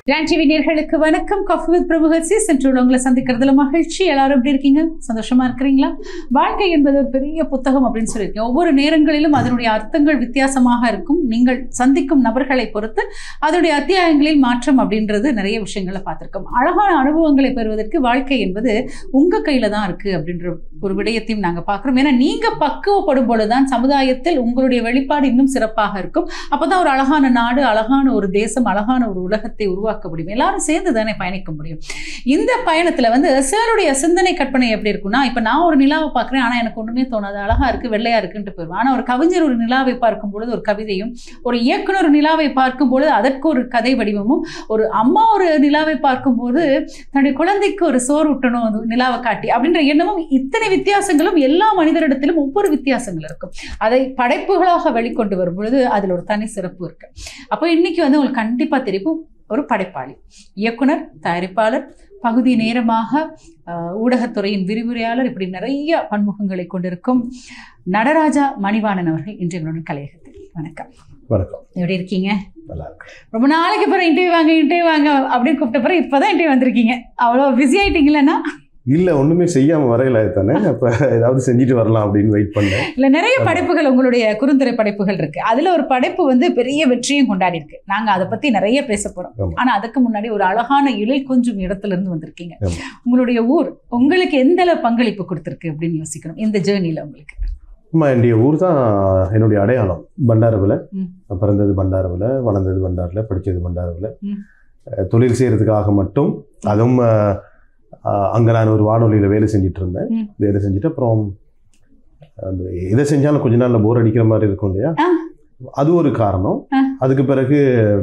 Ron TV நேர்களுக்கு வணக்கம் coffee with பிரபுகர்சி சென்று உங்களை சந்திக்கிறதுல மகிழ்ச்சி எல்லாரும் எப்படி இருக்கீங்க சந்தோஷமா இருக்கிறீங்களா வாழ்க்கை என்பது ஒரு பெரிய புத்தகம் அப்படின்னு சொல்லியிருக்கேன் ஒவ்வொரு நேரங்களிலும் அதனுடைய அர்த்தங்கள் வித்தியாசமாக இருக்கும் நீங்கள் சந்திக்கும் நபர்களை பொறுத்து அதனுடைய அத்தியாயங்களில் மாற்றம் அப்படின்றது நிறைய விஷயங்களை பார்த்திருக்கோம் அழகான அனுபவங்களை பெறுவதற்கு வாழ்க்கை என்பது உங்க கையில தான் இருக்கு அப்படின்ற ஒரு விடயத்தையும் நாங்க பார்க்கிறோம் ஏன்னா நீங்க பக்குவப்படும் பொழுதுதான் சமுதாயத்தில் உங்களுடைய வெளிப்பாடு இன்னும் சிறப்பாக இருக்கும் அப்பதான் ஒரு அழகான நாடு அழகான ஒரு தேசம் அழகான ஒரு உலகத்தை உருவாக்க முடியும் எல்லாரும் சேர்ந்து தானே பயணிக்க முடியும் இந்த பயணத்துல வந்து சிலருடைய சிந்தனை கற்பனை எப்படி இருக்கும்னா இப்ப நான் ஒரு நிலாவை பார்க்குறேன் ஆனா எனக்கு ஒண்ணுமே தோணாது அழகா இருக்கு வெள்ளையா இருக்குன்ட்டு போயிடுவேன் ஆனா ஒரு கவிஞர் ஒரு நிலாவை பார்க்கும் பொழுது ஒரு கவிதையும் ஒரு இயக்குனர் ஒரு நிலாவை பார்க்கும் பொழுது அதற்கு ஒரு கதை வடிவமும் ஒரு அம்மா ஒரு நிலாவை பார்க்கும்போது தன்னுடைய குழந்தைக்கு ஒரு சோறு ஊட்டணும் அந்த நிலாவை காட்டி அப்படின்ற எண்ணமும் இத்தனை வித்தியாசங்களும் எல்லா மனிதரிடத்திலும் ஒவ்வொரு வித்தியாசங்கள் இருக்கும் அதை படைப்புகளாக வெளிக்கொண்டு வரும் பொழுது அதில் ஒரு தனி சிறப்பு இருக்கு அப்போ இன்னைக்கு வந்து உங்களுக்கு கண்டிப்பா தெரியும் ஒரு படைப்பாளி இயக்குனர் தயாரிப்பாளர் பகுதி நேரமாக ஆஹ், ஊடகத்துறையின் விரிவுரையாளர் இப்படி நிறைய பன்முகங்களை கொண்டிருக்கும் நடராஜா மணிவாணன் அவர்கள் இன்று எங்களுடன் கலையகத்தில் வணக்கம் வணக்கம் எப்படி இருக்கீங்க நல்லா இருக்கு ரொம்ப நாளைக்கு அப்புறம் இன்டர்வியூ வாங்க இன்டர்வியூ வாங்க அப்படின்னு கூப்பிட்ட பிறகு இப்போதான் இன்டர்வியூ வந்திருக்கீங்க அவ்வளோ பிஸி ஆயிட்டீங்களா இல்ல ஒண்ணுமே செய்யாம வரையில தானே அப்ப ஏதாவது செஞ்சுட்டு வரலாம் அப்படின்னு வெயிட் பண்ணேன் இல்ல நிறைய படைப்புகள் உங்களுடைய குறுந்திரை படைப்புகள் இருக்கு அதுல ஒரு படைப்பு வந்து பெரிய வெற்றியும் கொண்டாடி இருக்கு நாங்க அதை பத்தி நிறைய பேச போறோம் ஆமா. ஆனா அதுக்கு முன்னாடி ஒரு அழகான இழில் கொஞ்சம் இடத்துல இருந்து வந்திருக்கீங்க ஆமா. உங்களுடைய ஊர் உங்களுக்கு எந்த அளவு பங்களிப்பு கொடுத்திருக்கு அப்படின்னு யோசிக்கணும் இந்த ஜேர்னில உங்களுக்கு அம்மா என்னுடைய ஊர் தான் என்னுடைய அடையாளம் பண்டாரவில் ம். நான் பிறந்தது பண்டாரவில் வளர்ந்தது பண்டாரில் படித்தது பண்டாரவில் ம். தொழில் செய்கிறதுக்காக மட்டும் அதுவும் அஹ், அஹ், அங்க நான் ஒரு வானொலியில் வேலை செஞ்சுட்டு இருந்தேன் ம். வேலை செஞ்சுட்டு அப்புறம் அந்த எதை செஞ்சாலும் கொஞ்ச நாள்ல போர் அடிக்கிற மாதிரி இருக்கும் இல்லையா ஆ. அது ஒரு காரணம் ஆ. அதுக்கு பிறகு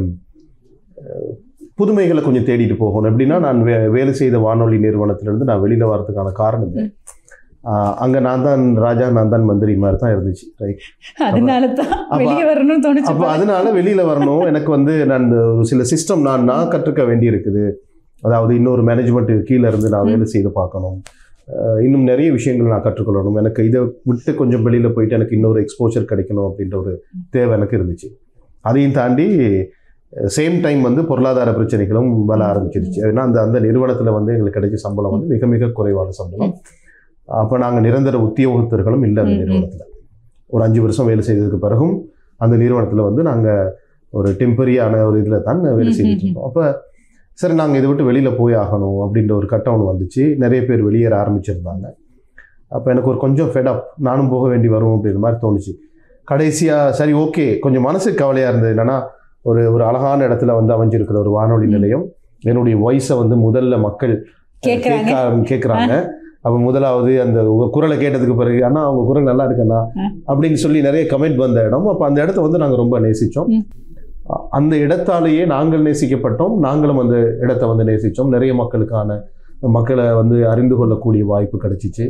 அஹ், புதுமைகளை கொஞ்சம் தேடிட்டு போகணும் எப்படின்னா நான் வே வேலை செய்த வானொலி நிறுவனத்திலிருந்து நான் வெளியில வர்றதுக்கான காரணம் ஆஹ் அங்க நான் தான் ராஜா நான் தான் மந்திரி மாதிரி தான் இருந்துச்சு ரைட் அதனால தான் அப்ப- வெளியே வரணும்னு தோணுச்சு அப்போ போல. அதனால வெளியில வரணும் எனக்கு வந்து நான் ஒரு சில சிஸ்டம் நான் நான் கற்றுக்க வேண்டி இருக்குது அதாவது இன்னொரு மேனேஜ்மெண்ட் கீழே இருந்து நான் வேலை செய்து பார்க்கணும் ஆஹ் இன்னும் நிறைய விஷயங்கள் நான் கற்றுக்கொள்ளணும் எனக்கு இதை விட்டு கொஞ்சம் வெளியில போயிட்டு எனக்கு இன்னொரு எக்ஸ்போஜர் கிடைக்கணும் அப்படின்ற ஒரு தேவை எனக்கு இருந்துச்சு அதையும் தாண்டி சேம் டைம் வந்து பொருளாதார பிரச்சனைகளும் வர ஆரம்பிச்சிருச்சு ஏன்னா அந்த அந்த நிறுவனத்தில் வந்து எங்களுக்கு கிடைச்ச சம்பளம் வந்து மிக மிக குறைவான சம்பளம் அப்போ நாங்கள் நிரந்தர உத்தியோகத்தர்களும் இல்லை அந்த ம், ம். நிறுவனத்தில் ஒரு அஞ்சு வருஷம் வேலை செய்ததுக்கு பிறகும் அந்த நிறுவனத்தில் வந்து நாங்கள் ஒரு டெம்பரரியான ஒரு இதில் தான் வேலை ம், செய்துட்டு ம், இருந்தோம் அப்போ சரி நாங்கள் இதை விட்டு வெளியில் போய் ஆகணும் அப்படின்ற ஒரு கட்டம் ஒன்று வந்துச்சு நிறைய பேர் வெளியேற ஆரம்பிச்சிருந்தாங்க அப்போ எனக்கு ஒரு கொஞ்சம் ஃபெடப் நானும் போக வேண்டி வரும் அப்படின்ற மாதிரி தோணுச்சு கடைசியாக சரி ஓகே கொஞ்சம் மனசுக்கு கவலையாக இருந்தது என்னன்னா ஒரு ஒரு அழகான இடத்துல வந்து அமைஞ்சிருக்கிற ஒரு வானொலி ம். நிலையம் என்னுடைய வாய்ஸை வந்து முதல்ல மக்கள் கேக்குறாங்க. கேட்க கேட்குறாங்க அப்போ முதலாவது அந்த உங்க குரலை கேட்டதுக்கு பிறகு அண்ணா அவங்க குரல் நல்லா இருக்குண்ணா ஆ. அப்படின்னு சொல்லி நிறைய கமெண்ட் வந்த இடம் அப்போ அந்த இடத்த வந்து நாங்கள் ரொம்ப நேசித்தோம் ம். அந்த இடத்தாலேயே நாங்கள் நேசிக்கப்பட்டோம் நாங்களும் அந்த இடத்த வந்து நேசித்தோம் நிறைய மக்களுக்கான மக்களை வந்து அறிந்து கொள்ளக்கூடிய வாய்ப்பு கிடைச்சிச்சு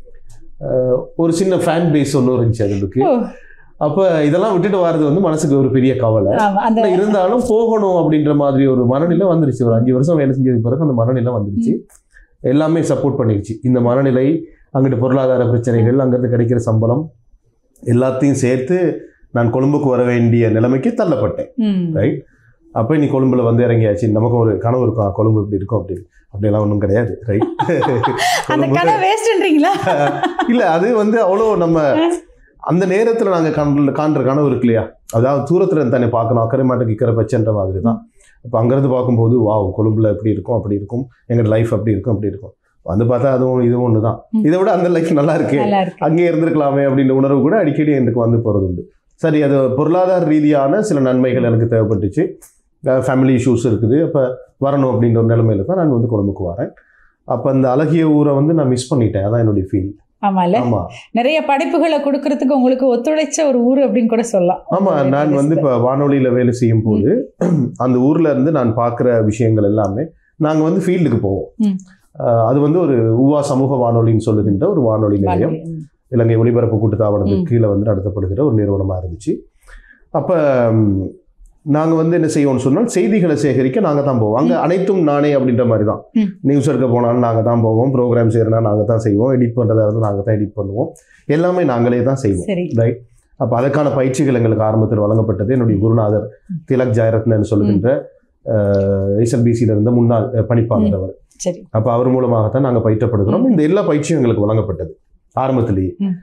அஹ் ஒரு சின்ன ஃபேன் பேஸ் ஒன்று இருந்துச்சு அதுக்கு ஓ, அப்போ இதெல்லாம் விட்டுட்டு வர்றது வந்து மனசுக்கு ஒரு பெரிய கவலை ஆமா, அந்த ஆனா இருந்தாலும் போகணும் அப்படின்ற மாதிரி ஒரு மனநிலை வந்துருச்சு ஒரு அஞ்சு வருஷம் வேலை செஞ்சதுக்கு பிறகு அந்த மனநிலை வந்துருச்சு எல்லாமே சப்போர்ட் பண்ணிருச்சு இந்த மனநிலை அங்கிட்டு பொருளாதார பிரச்சனைகள் அங்கிருந்து கிடைக்கிற சம்பளம் எல்லாத்தையும் சேர்த்து நான் கொழும்புக்கு வர வேண்டிய நிலைமைக்கு தள்ளப்பட்டேன் ம். ரைட் அப்போ நீ கொழும்புல வந்து இறங்கியாச்சு நமக்கு ஒரு கனவு இருக்கும் ஆ, கொழும்பு இப்படி இருக்கும் அப்படி அப்படியெல்லாம் ஒன்றும் கிடையாது ரைட் அந்த கதை வேஸ்ட்ன்றீங்களா இல்ல அது வந்து அவ்வளோ நம்ம அந்த நேரத்துல நாங்க காண்ற காண்ற கனவு இருக்கு இல்லையா அதாவது தூரத்துல இருந்து தானே பார்க்கணும் அக்கறை மாட்டுக்கு இக்கறை பச்சைன்ற மாதிரி தான் அப்போ அங்கிருந்து பார்க்கும்போது வாவ் கொழும்புல எப்படி இருக்கும் அப்படி இருக்கும் எங்க லைஃப் அப்படி இருக்கும் அப்படி இருக்கும் வந்து பார்த்தா அதுவும் இதுவும் ஒன்று தான் ம். இதை விட அந்த லைஃப் நல்லா இருக்கு நல்லா இருக்கு அங்கேயே இருந்திருக்கலாமே அப்படின்ற உணர்வு கூட அடிக்கடி எனக்கு வந்து போகிறது உண்டு சரி அது பொருளாதார ரீதியான சில நன்மைகள் எனக்கு தேவைப்பட்டுச்சு ஃபேமிலி இஷ்யூஸ் இருக்குது அப்போ வரணும் அப்படின்ற ஒரு நிலைமையில தான் நான் வந்து கொழும்புக்கு வரேன் அப்போ அந்த அழகிய ஊரை வந்து நான் மிஸ் பண்ணிட்டேன் அதான் என்னுடைய ஃபீல் ஆமால ஆமா நிறைய படைப்புகளை கொடுக்கறதுக்கு உங்களுக்கு ஒத்துழைச்ச ஒரு ஊர் அப்படின்னு கூட சொல்லலாம் ஆமா நான் வந்து இப்போ வானொலியில வேலை செய்யும் போது அந்த ஊர்ல இருந்து நான் பார்க்குற விஷயங்கள் எல்லாமே நாங்க வந்து ஃபீல்டுக்கு போவோம் ம். அஹ் அது வந்து ஒரு உவா சமூக வானொலின்னு சொல்லுகின்ற ஒரு வானொலி நிலையம் ம். இலங்கை ஒலிபரப்பு கூட்டுத்தாபனத்துக்கு ம். கீழே வந்து நடத்தப்படுகிற ஒரு நிறுவனமா இருந்துச்சு அப்ப ம், நாங்க வந்து என்ன செய்வோம்னு சொன்னால் செய்திகளை சேகரிக்க நாங்க தான் போவோம் அங்க அனைத்தும் நானே அப்படின்ற மாதிரி தான் ம். நியூஸ் எடுக்க போனாலும் நாங்க தான் போவோம் ப்ரோக்ராம் செய்யறனா நாங்க தான் செய்வோம் எடிட் பண்றதா இருந்தால் நாங்க தான் எடிட் பண்ணுவோம் எல்லாமே நாங்களே தான் செய்வோம் சரி ரைட் அப்போ அதுக்கான பயிற்சிகள் எங்களுக்கு ஆரம்பத்தில் வழங்கப்பட்டது என்னுடைய குருநாதர் திலக் ஜெயரத்னன் சொல்லுகின்ற எஸ்எல்பிசியில் இருந்த முன்னாள் அஹ், பணிப்பாளர் அவர் சரி அப்போ அவர் மூலமாகத்தான் நாங்கள் பயிற்றப்படுகிறோம் இந்த எல்லா பயிற்சியும் எங்களுக்கு வழங்கப்பட்டது ஆரம்பத்திலேயே ம்.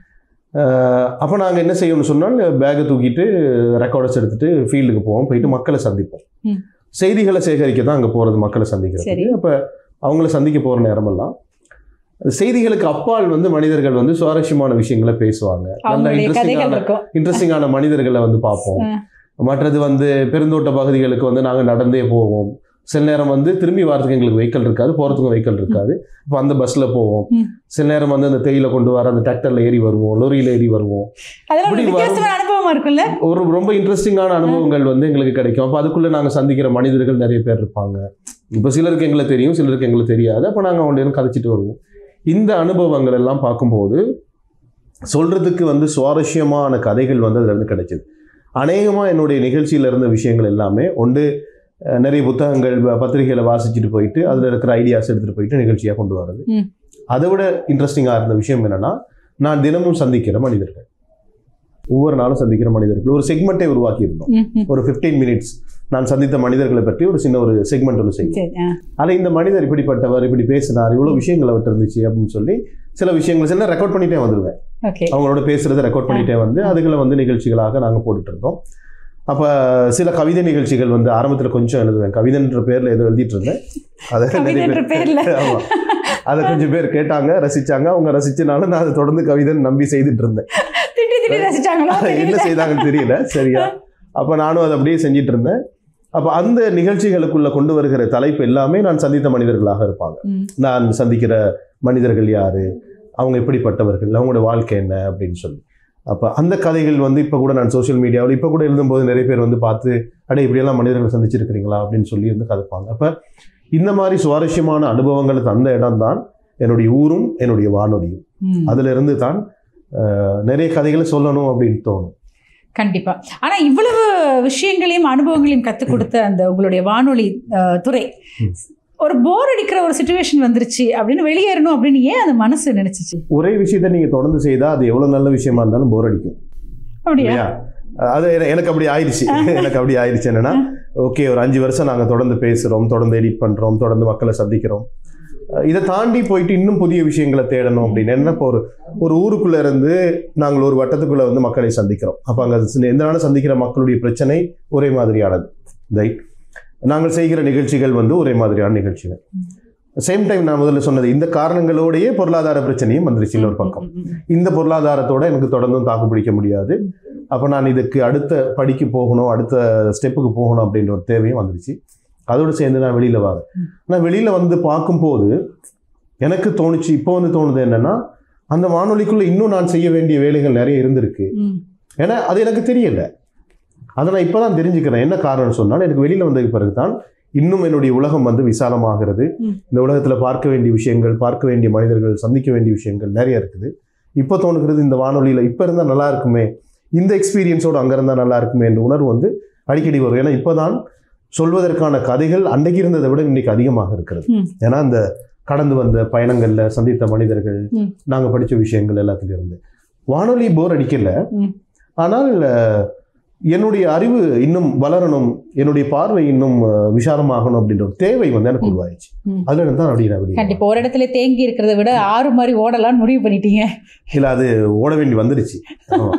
அப்போ நாங்கள் என்ன செய்யணும்னு சொன்னால் பேக்கை தூக்கிட்டு ரெக்கார்டர்ஸ் எடுத்துட்டு ஃபீல்டுக்கு போவோம் போயிட்டு மக்களை சந்திப்போம் ம். செய்திகளை சேகரிக்க தான் அங்கே போகிறது மக்களை சரி. சந்திக்கிறது அப்போ அவங்கள சந்திக்க போகிற நேரமெல்லாம் செய்திகளுக்கு அப்பால் வந்து மனிதர்கள் வந்து சுவாரஸ்யமான விஷயங்களை பேசுவாங்க நல்ல அவங்களுடைய கதைகள் இன்ட்ரெஸ்டிங்கான இருக்கும் இன்ட்ரெஸ்டிங்கான மனிதர்களை வந்து பார்ப்போம் மற்றது வந்து பெருந்தோட்ட பகுதிகளுக்கு வந்து நாங்கள் நடந்தே போவோம் சில நேரம் வந்து திரும்பி வரதுக்கு எங்களுக்கு வெஹிக்கல் இருக்காது போகிறதுக்கும் வெஹிக்கல் இருக்காது இப்போ அந்த பஸ்ஸில் போவோம் ம். சில நேரம் வந்து அந்த தேயிலை கொண்டு வர அந்த டிராக்டரில் ஏறி வருவோம் லொரியில் ஏறி வருவோம் அதெல்லாம் ஒரு இப்படி வரும். வித்தியாசமான அனுபவமா இருக்கும்ல ஒரு ரொம்ப இன்ட்ரெஸ்டிங்கான அனுபவங்கள் வந்து எங்களுக்கு கிடைக்கும் அப்போ அதுக்குள்ளே நாங்கள் சந்திக்கிற மனிதர்கள் நிறைய பேர் இருப்பாங்க இப்போ சிலருக்கு எங்களை தெரியும் சிலருக்கு எங்களுக்கு தெரியாது அப்போ நாங்கள் அவங்கள கதைச்சிட்டு வருவோம் இந்த அனுபவங்கள் எல்லாம் பார்க்கும்போது சொல்கிறதுக்கு வந்து சுவாரஸ்யமான கதைகள் வந்து அதுல இருந்து கிடைச்சிது அநேகமாக என்னுடைய நிகழ்ச்சியில் இருந்த விஷயங்கள் எல்லாமே ஒன்று அஹ், நிறைய புத்தகங்கள் ப- பத்திரிகைகளை வாசிச்சுட்டு போயிட்டு அதில் இருக்கிற ஐடியாஸ் எடுத்துகிட்டு போயிட்டு நிகழ்ச்சியாக கொண்டு வர்றது ம். அதை விட இன்ட்ரெஸ்டிங்காக இருந்த விஷயம் என்னன்னா நான் தினமும் சந்திக்கிற மனிதர்கள் ஒவ்வொரு நாளும் சந்திக்கிற மனிதர்கள் ஒரு செக்மெண்ட்டை உருவாக்கி இருந்தோம் ம், ம். ஒரு 15 மினிட்ஸ் நான் சந்தித்த மனிதர்களை பற்றி ஒரு சின்ன ஒரு செக்மெண்ட் ஒன்று செய்யும் சரி ஆ. அதில் இந்த மனிதர் இப்படிப்பட்டவர் இப்படி பேசினார் இவ்வளோ விஷயங்கள் அவர்கிட்ட இருந்துச்சு அப்படின்னு சொல்லி சில விஷயங்கள் சில ரெக்கார்ட் பண்ணிட்டே வந்துடுவேன் ஓகே அவங்களோட பேசுறதை ரெக்கார்ட் பண்ணிட்டே வந்து அதுகளை வந்து நிகழ்ச்சிகளாக நாங்கள் போட்டுட்டு இருந்தோம் அப்போ சில கவிதை நிகழ்ச்சிகள் வந்து ஆரம்பத்தில் கொஞ்சம் எழுதுவேன் கவிதைன்ற பேரில் ஏதோ எழுதிட்டு இருந்தேன் அதை நிறைய கவிதைன்ற பேர் பேர்ல ஆமா. அதை கொஞ்சம் பேர் கேட்டாங்க ரசிச்சாங்க அவங்க ரசிச்சனால நான் அதை தொடர்ந்து கவிதைன்னு நம்பி செய்துட்டு இருந்தேன் திட்டி திட்டி ரசிச்சாங்களோ என்ன தெரியல செய்தாங்கன்னு தெரியல சரியா அப்போ நானும் அதை அப்படியே செஞ்சிட்டு இருந்தேன் அப்போ அந்த நிகழ்ச்சிகளுக்குள்ள கொண்டு வருகிற தலைப்பு எல்லாமே நான் சந்தித்த மனிதர்களாக இருப்பாங்க ம். நான் சந்திக்கிற மனிதர்கள் யாரு அவங்க எப்படிப்பட்டவர்கள் அவங்களோட வாழ்க்கை என்ன அப்படின்னு சொல்லி அப்போ அந்த கதைகள் வந்து இப்போ கூட நான் சோஷியல் மீடியாவில் இப்போ கூட எழுதும்போது நிறைய பேர் வந்து பார்த்து அடே இப்படியெல்லாம் மனிதர்கள் சந்திச்சிருக்கிறீங்களா அப்படின்னு சொல்லி வந்து கதைப்பாங்க அப்போ இந்த மாதிரி சுவாரஸ்யமான அனுபவங்களை தந்த இடம் தான் என்னுடைய ஊரும் என்னுடைய வானொலியும் ம். அதுல இருந்து தான் அஹ், நிறைய கதைகளை சொல்லணும் அப்படின்னு தோணும் கண்டிப்பா ஆனா இவ்வளவு விஷயங்களையும் அனுபவங்களையும் கத்துக் கொடுத்த அந்த உங்களுடைய வானொலி அஹ், துறை ம். ஒரு போர் அடிக்கிற ஒரு சுச்சுவேஷன் வந்துருச்சு அப்படின்னு வெளியேறணும் அப்படின்னு ஏன் அந்த மனசு நினைச்சிச்சு ஒரே விஷயத்தை நீங்க தொடர்ந்து செய்தா அது எவ்வளவு நல்ல விஷயமா இருந்தாலும் போர் அடிக்கும் அப்படியா இல்லையா அது என- எனக்கு அப்படி ஆயிடுச்சு எனக்கு அப்படி ஆயிடுச்சு என்னன்னா ஓகே ஒரு அஞ்சு வருஷம் நாங்க தொடர்ந்து பேசுறோம் தொடர்ந்து எடிட் பண்றோம் தொடர்ந்து மக்களை சந்திக்கிறோம் அஹ் இதை தாண்டி போயிட்டு இன்னும் புதிய விஷயங்களை தேடணும் அப்படின்னு என்ன இப்போ ஒரு ஒரு ஊருக்குள்ள இருந்து நாங்கள் ஒரு வட்டத்துக்குள்ள வந்து மக்களை சந்திக்கிறோம் அப்போ அங்கே எந்த நாளும் சந்திக்கிற மக்களுடைய பிரச்சனை ஒரே மாதிரியானது ரைட் நாங்கள் செய்கிற நிகழ்ச்சிகள் வந்து ஒரே மாதிரியான நிகழ்ச்சிகள் சேம் டைம் நான் முதல்ல சொன்னது இந்த காரணங்களோடையே பொருளாதார பிரச்சனையும் வந்துருச்சு இன்னொரு பக்கம் ம், ம், ம். இந்த பொருளாதாரத்தோட எனக்கு தொடர்ந்தும் தாக்கு பிடிக்க முடியாது அப்போ நான் இதுக்கு அடுத்த படிக்கு போகணும் அடுத்த ஸ்டெப்புக்கு போகணும் அப்படின்ற ஒரு தேவையும் வந்துருச்சு அதோடு சேர்ந்து நான் வெளியில் வரேன் நான் வெளியில் வந்து பார்க்கும்போது எனக்கு தோணுச்சு இப்போ வந்து தோணுது என்னன்னா அந்த வானொலிக்குள்ளே இன்னும் நான் செய்ய வேண்டிய வேலைகள் நிறைய இருந்திருக்கு ம். ஏன்னா அது எனக்கு தெரியல அதை நான் இப்போ தான் தெரிஞ்சுக்கிறேன் என்ன காரணம் சொன்னால் எனக்கு வெளியில் வந்ததுக்கு பிறகு தான் இன்னும் என்னுடைய உலகம் வந்து விசாலமாகிறது ம். இந்த உலகத்தில் பார்க்க வேண்டிய விஷயங்கள் பார்க்க வேண்டிய மனிதர்கள் சந்திக்க வேண்டிய விஷயங்கள் நிறைய இருக்குது இப்போ தோணுகிறது இந்த வானொலியில் இப்போ இருந்தால் நல்லா இருக்குமே இந்த எக்ஸ்பீரியன்ஸோடு அங்கே இருந்தால் நல்லா இருக்குமே என்ற உணர்வு வந்து அடிக்கடி வரும் ஏன்னா இப்போ தான் சொல்வதற்கான கதைகள் அன்றைக்கு இருந்ததை விட இன்னைக்கு அதிகமாக இருக்கிறது ம். ஏன்னா அந்த கடந்து வந்த பயணங்கள்ல சந்தித்த மனிதர்கள் ம். நாங்க படிச்ச விஷயங்கள் எல்லாத்துலயும் இருந்து வானொலி போர் அடிக்கல ம். ஆனால் அஹ், என்னுடைய அறிவு இன்னும் வளரணும் என்னுடைய பார்வை இன்னும் அஹ், விசாலமாகணும் அப்படின்ற ஒரு தேவை வந்து எனக்கு ம். உருவாயிடுச்சு ம். அதுல இருந்து தான் அப்படி நான் வெளியே கண்டிப்பா ஒரு இடத்துல தேங்கி இருக்கிறத விட ஆறு மாதிரி ஓடலாம்னு முடிவு பண்ணிட்டீங்க இல்ல அது ஓட வேண்டி வந்துருச்சு ஆமா.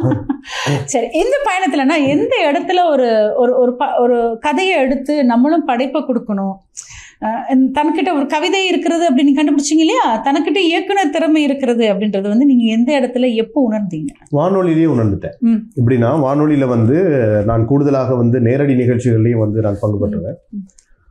சரி இந்த பயணத்துலனா எந்த இடத்துல ஒரு ஒரு ஒரு ப- ஒரு கதையை எடுத்து நம்மளும் படைப்பை கொடுக்கணும் அஹ் தனக்கிட்ட ஒரு கவிதை இருக்கிறது அப்படின்னு கண்டுபிடிச்சிங்க இல்லையா தனக்கிட்ட இயக்குனர் திறமை இருக்கிறது அப்படின்றது வந்து நீங்க எந்த இடத்துல எப்போ உணர்ந்தீங்க வானொலியிலேயே உணர்ந்துட்டேன் ம். எப்படின்னா வானொலியில வந்து நான் கூடுதலாக வந்து நேரடி நிகழ்ச்சிகள்லையும் வந்து நான் பங்கு பெற்றுவேன் ம்.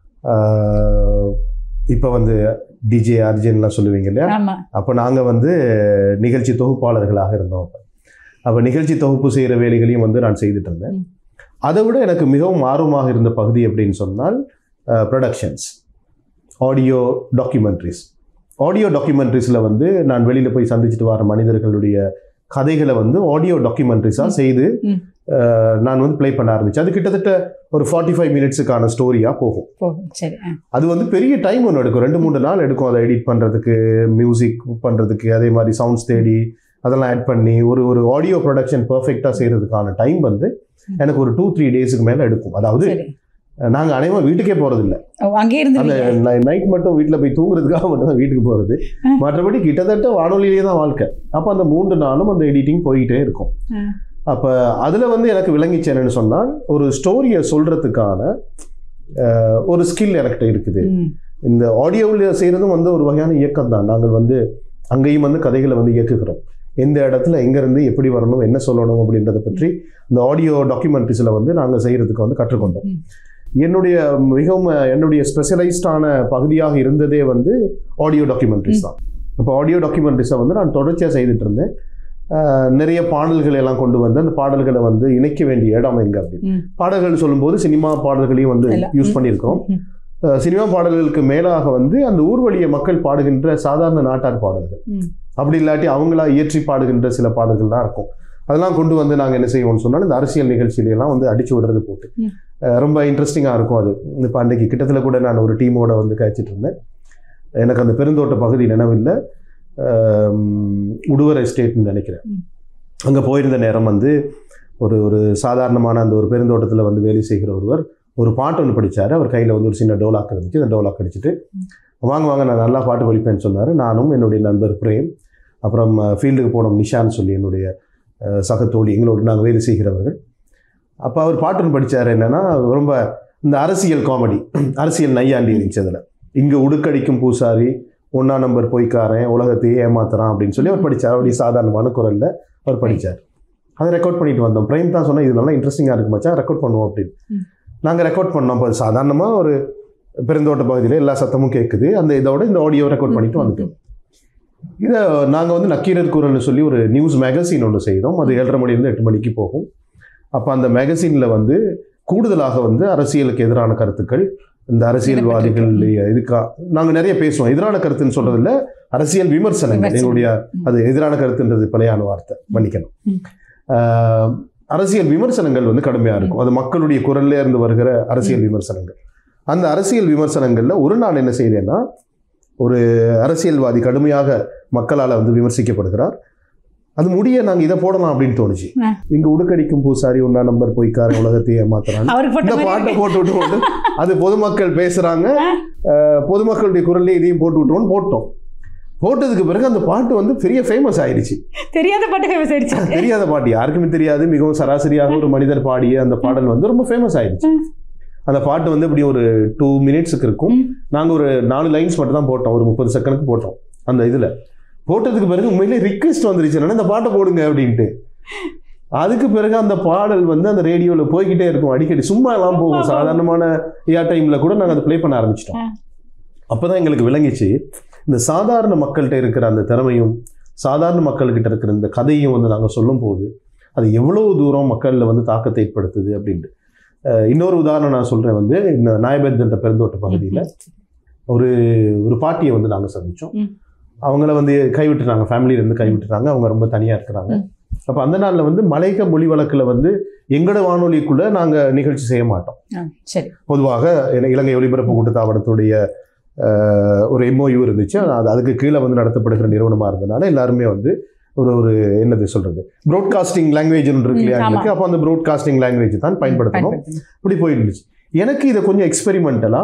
ஆஹ், இப்ப வந்து டிஜே அர்ஜென்ட்லாம் சொல்லுவீங்க இல்லையா ஆமா அப்போ நாங்கள் வந்து நிகழ்ச்சி தொகுப்பாளர்களாக இருந்தோம் அப்போ அப்போ நிகழ்ச்சி தொகுப்பு செய்கிற வேலைகளையும் வந்து நான் செய்துட்டு இருந்தேன் ம். அதை விட எனக்கு மிகவும் ஆர்வமாக இருந்த பகுதி அப்படின்னு சொன்னால் ப்ரொடக்ஷன்ஸ் ஆடியோ டாக்குமெண்ட்ரிஸ் ஆடியோ டாக்குமெண்ட்ரிஸில் வந்து நான் வெளியில் போய் சந்திச்சுட்டு வர மனிதர்களுடைய கதைகளை வந்து ஆடியோ டாக்குமெண்ட்ரிஸாக செய்து ம். அஹ், நான் வந்து ப்ளே பண்ண ஆரம்பித்தேன் அது கிட்டத்தட்ட ஒரு ஃபார்ட்டி ஃபைவ் மினிட்ஸுக்கான ஸ்டோரியாக போகும் போகும் சரி ஆ. அது வந்து பெரிய டைம் ஒன்று எடுக்கும் ரெண்டு மூணு நாள் எடுக்கும் அதை எடிட் பண்ணுறதுக்கு மியூசிக் பண்ணுறதுக்கு அதே மாதிரி சவுண்ட்ஸ் தேடி அதெல்லாம் ஆட் பண்ணி ஒரு ஒரு ஆடியோ ப்ரொடக்ஷன் பர்ஃபெக்டாக செய்கிறதுக்கான டைம் வந்து எனக்கு ஒரு டூ த்ரீ டேஸுக்கு மேலே எடுக்கும் அதாவது சரி நாங்கள் அனைவரும் வீட்டுக்கே போகிறதில்ல ஓ, அங்கேயே அந்த இருந்து நைட் மட்டும் வீட்டில் போய் தூங்குறதுக்காக மட்டும் தான் வீட்டுக்கு போகிறது மற்றபடி கிட்டத்தட்ட வானொலியிலே தான் வாழ்க்கை அப்போ அந்த மூன்று நாளும் அந்த எடிட்டிங் போயிட்டே இருக்கும் ஆ. அப்போ அதில் வந்து எனக்கு விளங்கிச்சு என்னன்னு சொன்னால் ஒரு ஸ்டோரியை சொல்கிறதுக்கான ஒரு ஸ்கில் எனக்கிட்ட இருக்குது இந்த ஆடியோவில் செய்கிறதும் வந்து ஒரு வகையான இயக்கம் தான் நாங்கள் வந்து அங்கேயும் வந்து கதைகளை வந்து இயக்குகிறோம் எந்த இடத்துல எங்கேருந்து எப்படி வரணும் என்ன சொல்லணும் அப்படின்றத பற்றி இந்த ஆடியோ டாக்குமெண்ட்ரிஸில் வந்து நாங்கள் செய்கிறதுக்கு வந்து கற்றுக்கொண்டோம் ம். என்னுடைய மிகவும் என்னுடைய ஸ்பெஷலைஸ்டான பகுதியாக இருந்ததே வந்து ஆடியோ டாக்குமெண்ட்ரிஸ் தான் இப்போ ஆடியோ டாக்குமெண்ட்ரிஸை வந்து நான் தொடர்ச்சியாக செய்துட்டு இருந்தேன் அஹ், நிறைய பாடல்களை எல்லாம் கொண்டு வந்து அந்த பாடல்களை வந்து இணைக்க வேண்டிய இடம் எங்க அப்படின்னு ம். பாடல்கள் சொல்லும்போது சினிமா பாடல்களையும் வந்து எல்லாம். யூஸ் ம். பண்ணியிருக்கிறோம் ம். அஹ் சினிமா பாடல்களுக்கு மேலாக வந்து அந்த ஊர்வலிய மக்கள் பாடுகின்ற சாதாரண நாட்டார் பாடல்கள் ம். அப்படி இல்லாட்டி அவங்களா இயற்றி பாடுகின்ற சில பாடல்கள்லாம் இருக்கும் அதெல்லாம் கொண்டு வந்து நாங்கள் என்ன செய்வோம்னு சொன்னால் இந்த அரசியல் நிகழ்ச்சியிலலாம் வந்து அடிச்சு விடுறது போட்டு ம். அஹ் ரொம்ப இன்ட்ரெஸ்டிங்காக இருக்கும் அது இப்போ அன்றைக்கி கிட்டத்தில் கூட நான் ஒரு டீமோட வந்து கழிச்சிட்டு இருந்தேன் எனக்கு அந்த பெருந்தோட்ட பகுதி நினைவில்லை அஹ் உடுவர் எஸ்டேட்னு நினைக்கிறேன் ம். அங்கே போயிருந்த நேரம் வந்து ஒரு ஒரு சாதாரணமான அந்த ஒரு பெருந்தோட்டத்தில் வந்து வேலை செய்கிற ஒருவர் ஒரு பாட்டு ஒன்று படிச்சாரு அவர் கையில் வந்து ஒரு சின்ன டோலாக் இருந்துச்சு அந்த டோலாக் அடிச்சுட்டு வாங்க வாங்க நான் நல்லா பாட்டு படிப்பேன்னு சொன்னார் நானும் என்னுடைய நண்பர் பிரேம் அப்புறம் ஃபீல்டுக்கு போனோம் நிஷான்னு சொல்லி என்னுடைய அஹ், சக தோழி எங்களோடு நாங்கள் வேலை செய்கிறவர்கள் அப்போ அவர் பாட்டு ஒன்று படிச்சார் என்னன்னா ரொம்ப இந்த அரசியல் காமெடி அரசியல் நையாண்டி இருந்துச்சு அதில் இங்கே உடுக்கடிக்கும் பூசாரி ஒன்றா நம்பர் பொய்க்காரன் உலகத்தையே ஏமாத்துறான் அப்படின்னு சொல்லி அவர் படித்தார் அப்படி சாதாரணமான குரலில் அவர் படித்தார் அதை ரெக்கார்ட் பண்ணிட்டு வந்தோம் பிரேம் தான் சொன்னால் இது நல்லா இன்ட்ரெஸ்டிங்காக இருக்கு மச்சான் ரெக்கார்ட் பண்ணுவோம் அப்படின்னு ம். நாங்கள் ரெக்கார்ட் பண்ணோம் இப்போ சாதாரணமாக ஒரு பெருந்தோட்ட பகுதியில் எல்லா சத்தமும் கேட்குது அந்த இதோட இந்த ஆடியோ ரெக்கார்ட் பண்ணிட்டு வந்துட்டோம் இதை நாங்கள் வந்து நக்கீரர் குரல்னு சொல்லி ஒரு நியூஸ் மேகசின் ஒன்று செய்தோம் அது ஏழரை மணிலேருந்து எட்டு மணிக்கு போகும் அப்போ அந்த மேகசினில் வந்து கூடுதலாக வந்து அரசியலுக்கு எதிரான கருத்துக்கள் இந்த அரசியல்வாதிகள் இதுக்கா நாங்கள் நிறைய பேசுவோம் எதிரான கருத்துன்னு சொல்றதில்ல அரசியல் விமர்சனங்கள் விமர்சனம். எங்களுடைய ம். அது எதிரான கருத்துன்றது பிழையான வார்த்தை மன்னிக்கணும் ம். ஆஹ், அரசியல் விமர்சனங்கள் வந்து கடுமையா இருக்கும் அது மக்களுடைய குரல்ல இருந்து வருகிற அரசியல் விமர்சனங்கள் அந்த அரசியல் விமர்சனங்கள்ல ஒரு நாள் என்ன செய்தேன்னா ஒரு அரசியல்வாதி கடுமையாக மக்களால் வந்து விமர்சிக்கப்படுகிறார் அது முடிய நாங்கள் இதை போடலாம் அப்படின்னு தோணுச்சு ஆ. இங்க உடுக்கடிக்கும் பூசாரி ஒன்னா நம்பர் பொய்க்காரன் உலகத்தையே ஏமாத்துறான் அவருக்கு போட்ட இந்த மாதிரி பாட்டை இருக்கு. போட்டு விட்டு போட்டு அது பொதுமக்கள் பேசுறாங்க அஹ், பொதுமக்களுடைய குரல்லே இதையும் போட்டு விட்டுருவோம்னு போட்டோம் போட்டதுக்கு பிறகு அந்த பாட்டு வந்து பெரிய ஃபேமஸ் ஆயிடுச்சு தெரியாத பாட்டு ஃபேமஸ் ஆயிடுச்சு தெரியாத பாட்டு யாருக்குமே தெரியாது மிகவும் சராசரியாக ஒரு மனிதர் பாடிய அந்த பாடல் வந்து ரொம்ப ஃபேமஸ் ஆயிடுச்சு ம். அந்த பாட்டு வந்து இப்படி ஒரு டூ மினிட்ஸுக்கு இருக்கும் ம். நாங்கள் ஒரு நாலு லைன்ஸ் மட்டும் தான் போட்டோம் ஒரு முப்பது செகண்டுக்கு போட்டோம் அந்த இதில் போட்டதுக்கு பிறகு உண்மையிலே ரிக்வெஸ்ட் வந்துருச்சு என்னன்னா இந்த பாட்டை போடுங்க அப்படின்ட்டு அதுக்கு பிறகு அந்த பாடல் வந்து அந்த ரேடியோவில் போய்கிட்டே இருக்கும் அடிக்கடி சும்மா எல்லாம் போகும் சாதாரணமான ஏர் டைமில் கூட நாங்கள் அதை ப்ளே பண்ண ஆரம்பிச்சிட்டோம் ஆ. அப்பதான் எங்களுக்கு விளங்கிச்சு இந்த சாதாரண மக்கள்கிட்ட இருக்கிற அந்த திறமையும் சாதாரண மக்கள்கிட்ட இருக்கிற இந்த கதையும் வந்து நாங்கள் சொல்லும் போது அது எவ்வளவு தூரம் மக்களில் வந்து தாக்கத்தை ஏற்படுத்துது அப்படின்ட்டு அஹ் இன்னொரு உதாரணம் நான் சொல்கிறேன் வந்து இந்த நாயபத் என்ற பெருந்தோட்ட பகுதியில் ஒரு ஒரு பாட்டியை வந்து நாங்கள் சந்தித்தோம் ம். அவங்கள வந்து கைவிட்டுறாங்க ஃபேமிலியிலேருந்து கைவிட்டுறாங்க அவங்க ரொம்ப தனியாக இருக்கிறாங்க ம். அப்போ அந்த நாளில் வந்து மலையக மொழி வழக்கில் வந்து எங்களோட வானொலிக்குள்ளே நாங்கள் நிகழ்ச்சி செய்ய மாட்டோம் ஆ, சரி பொதுவாக இல- இலங்கை ஒலிபரப்பு கூட்டுத்தாபனத்துடைய அஹ், ஒரு எம்ஓயு இருந்துச்சு அது அதுக்கு கீழே வந்து நடத்தப்படுகிற நிறுவனமாக இருந்தனால எல்லாருமே வந்து ஒரு ஒரு என்னது சொல்றது ப்ராட்காஸ்டிங் லாங்குவேஜ் இருக்கு இல்லையா ம், ஆமா. எங்களுக்கு அப்போ அந்த ப்ராட்காஸ்டிங் லாங்குவேஜ் தான் பயன்படுத்தணும் பயன்படுத்தணும். இப்படி போயிருந்துச்சு எனக்கு இதை கொஞ்சம் எக்ஸ்பெரிமெண்டலாக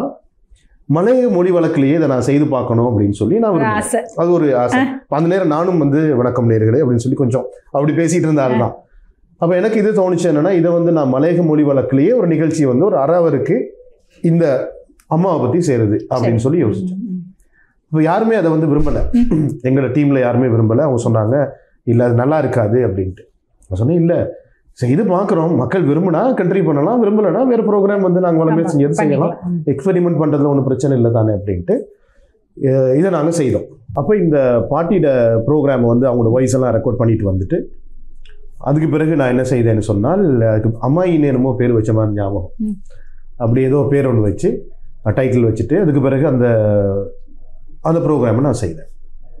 மலைய மொழி வழக்கிலேயே இதை நான் செய்து பார்க்கணும் அப்படின்னு சொல்லி நான் ஒரு விரும்பினேன். ஆசை அது ஒரு ஆசை அப்ப அந்த நேரம் நானும் வந்து வணக்கம் நேர்களே அப்படின்னு சொல்லி கொஞ்சம் அப்படி பேசிட்டு இருந்த ஆள் தான் அப்போ எனக்கு இது தோணுச்சு என்னன்னா இதை வந்து நான் மலையக மொழி வழக்கிலேயே ஒரு நிகழ்ச்சி வந்து ஒரு அறவருக்கு இந்த அம்மாவை பற்றி செய்கிறது அப்படின்னு சொல்லி யோசிச்சேன் ம், ம். இப்போ யாருமே அதை வந்து விரும்பலை எங்களோட டீமில் யாருமே விரும்பலை அவங்க சொன்னாங்க இல்லை அது நல்லா இருக்காது அப்படின்ட்டு நான் சொன்னேன் இல்லை செய்து பார்க்குறோம் மக்கள் விரும்பினா கண்ட்ரி பண்ணலாம் விரும்பலைன்னா வேறு ப்ரோக்ராம் வந்து நாங்கள் வளமே ஆமா, செஞ்சது செய்யலாம் பண்ணிக்கலாம். ம். எக்ஸ்பெரிமெண்ட் பண்ணுறதுல ஒன்றும் பிரச்சனை இல்லை தானே அப்படின்ட்டு அஹ் இதை நாங்கள் செய்தோம் அப்போ இந்த பாட்டியோட ப்ரோக்ராமை வந்து அவங்களோட வாய்ஸ் எல்லாம் ரெக்கார்ட் பண்ணிட்டு வந்துட்டு அதுக்கு பிறகு நான் என்ன செய்தேன்னு சொன்னால் அதுக்கு அம்மாயின்னு என்னமோ பேர் வச்ச மாதிரி ஞாபகம் ம். அப்படி ஏதோ பேர் ஒன்று வச்சு டைட்டில் வச்சுட்டு அதுக்கு பிறகு அந்த அந்த ப்ரோக்ராமை நான் செய்தேன்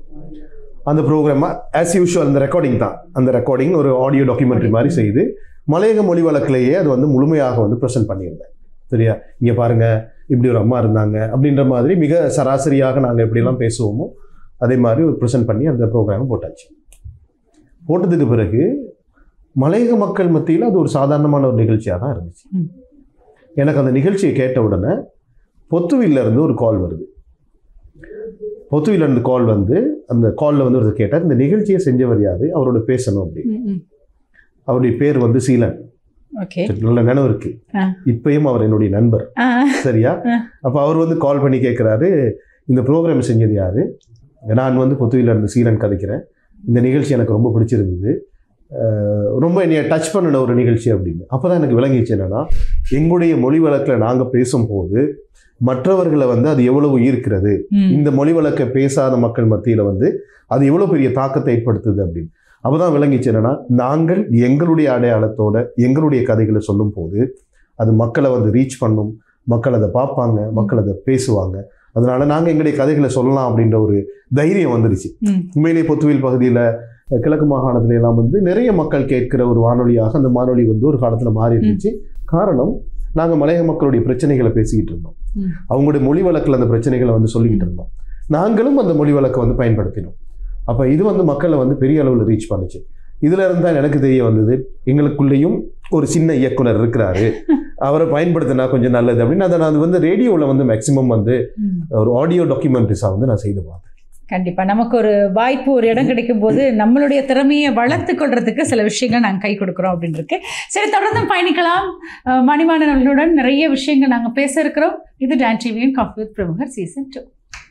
அந்த ப்ரோக்ராமை ஆஸ் யூஷுவல் அந்த ரெக்கார்டிங் தான் அந்த ரெக்கார்டிங் ஒரு ஆடியோ டாக்குமெண்ட்ரி மாதிரி செய்து மலையக மொழி வழக்கிலேயே அது வந்து முழுமையாக வந்து ப்ரெசென்ட் பண்ணியிருந்தேன் சரியா இங்கே பாருங்க இப்படி ஒரு அம்மா இருந்தாங்க அப்படின்ற மாதிரி மிக சராசரியாக நாங்கள் எப்படிலாம் பேசுவோமோ அதே மாதிரி ஒரு ப்ரெசென்ட் பண்ணி அந்த ப்ரோக்ராமை போட்டாச்சு போட்டதுக்கு பிறகு மலையக மக்கள் மத்தியில் அது ஒரு சாதாரணமான ஒரு நிகழ்ச்சியாக தான் இருந்துச்சு ம். எனக்கு அந்த நிகழ்ச்சியை கேட்ட உடனே பொத்துவில்ல இருந்து ஒரு கால் வருது பொத்துவில இருந்து கால் வந்து அந்த காலில் வந்து ஒருத்தர் கேட்டார் இந்த நிகழ்ச்சியை செஞ்சவர் யாரு அவரோட பேசணும் அப்படி அவருடைய பேர் வந்து சீலன் ஓகே நல்ல நினைவு இருக்கு ஆ. இப்பயும் அவர் என்னுடைய நண்பர் சரியா ஆ. அப்போ அவர் வந்து கால் பண்ணி கேட்குறாரு இந்த ப்ரோக்ராம் செஞ்சது யாரு நான் வந்து பொத்துவில இருந்து சீலன் கதைக்கிறேன் இந்த நிகழ்ச்சி எனக்கு ரொம்ப பிடிச்சிருந்தது அஹ் ரொம்ப என்னைய டச் பண்ணின ஒரு நிகழ்ச்சி அப்படின்னு அப்போ தான் எனக்கு விளங்கிச்சு என்னன்னா எங்களுடைய மொழி வழக்கில் நாங்கள் பேசும்போது மற்றவர்களை வந்து அது எவ்வளவு ஈர்க்கிறது இந்த மொழி வழக்கை பேசாத மக்கள் மத்தியில் வந்து அது எவ்வளோ பெரிய தாக்கத்தை ஏற்படுத்துது அப்படின்னு அப்பதான் விளங்கிச்சு என்னன்னா நாங்கள் எங்களுடைய அடையாளத்தோட எங்களுடைய கதைகளை சொல்லும் போது அது மக்களை வந்து ரீச் பண்ணும் மக்கள் அதை பார்ப்பாங்க மக்கள் அதை பேசுவாங்க அதனால நாங்கள் எங்களுடைய கதைகளை சொல்லலாம் அப்படின்ற ஒரு தைரியம் வந்துருச்சு ம். உண்மையிலே பொத்துவில் பகுதியில் கிழக்கு மாகாணத்துல எல்லாம் வந்து நிறைய மக்கள் கேட்கிற ஒரு வானொலியாக அந்த வானொலி வந்து ஒரு காலத்தில் மாறி இருந்துச்சு காரணம் நாங்கள் மலைய மக்களுடைய பிரச்சனைகளை பேசிக்கிட்டு இருந்தோம் ம். அவங்களுடைய மொழி வழக்கில் அந்த பிரச்சனைகளை வந்து சொல்லிக்கிட்டு இருந்தோம் நாங்களும் அந்த மொழி வழக்கை வந்து பயன்படுத்தினோம் அப்போ இது வந்து மக்களை வந்து பெரிய அளவில் ரீச் பண்ணுச்சு இதுல இருந்து தான் எனக்கு தெரிய வந்தது எங்களுக்குள்ளேயும் ஒரு சின்ன இயக்குனர் இருக்கிறாரு அவரை பயன்படுத்தினா கொஞ்சம் நல்லது அப்படின்னு அதை நான் வந்து ரேடியோவில் வந்து மேக்ஸிமம் வந்து ஒரு ஆடியோ டாக்குமெண்ட்ரிஸாக வந்து நான் செய்து பார்த்தேன் கண்டிப்பா நமக்கு ஒரு வாய்ப்பு ஒரு இடம் கிடைக்கும் போது நம்மளுடைய திறமையை வளர்த்து கொள்றதுக்கு சில விஷயங்கள் நாங்கள் கை கொடுக்குறோம் அப்படின்னு இருக்கு சரி தொடர்ந்து பயணிக்கலாம் அஹ் மணிமாறன் அவர்களுடன் நிறைய விஷயங்கள் நாங்கள் பேச இருக்கிறோம் இது டான் டிவியின் காஃபி வித் பிரமுகர் சீசன் டூ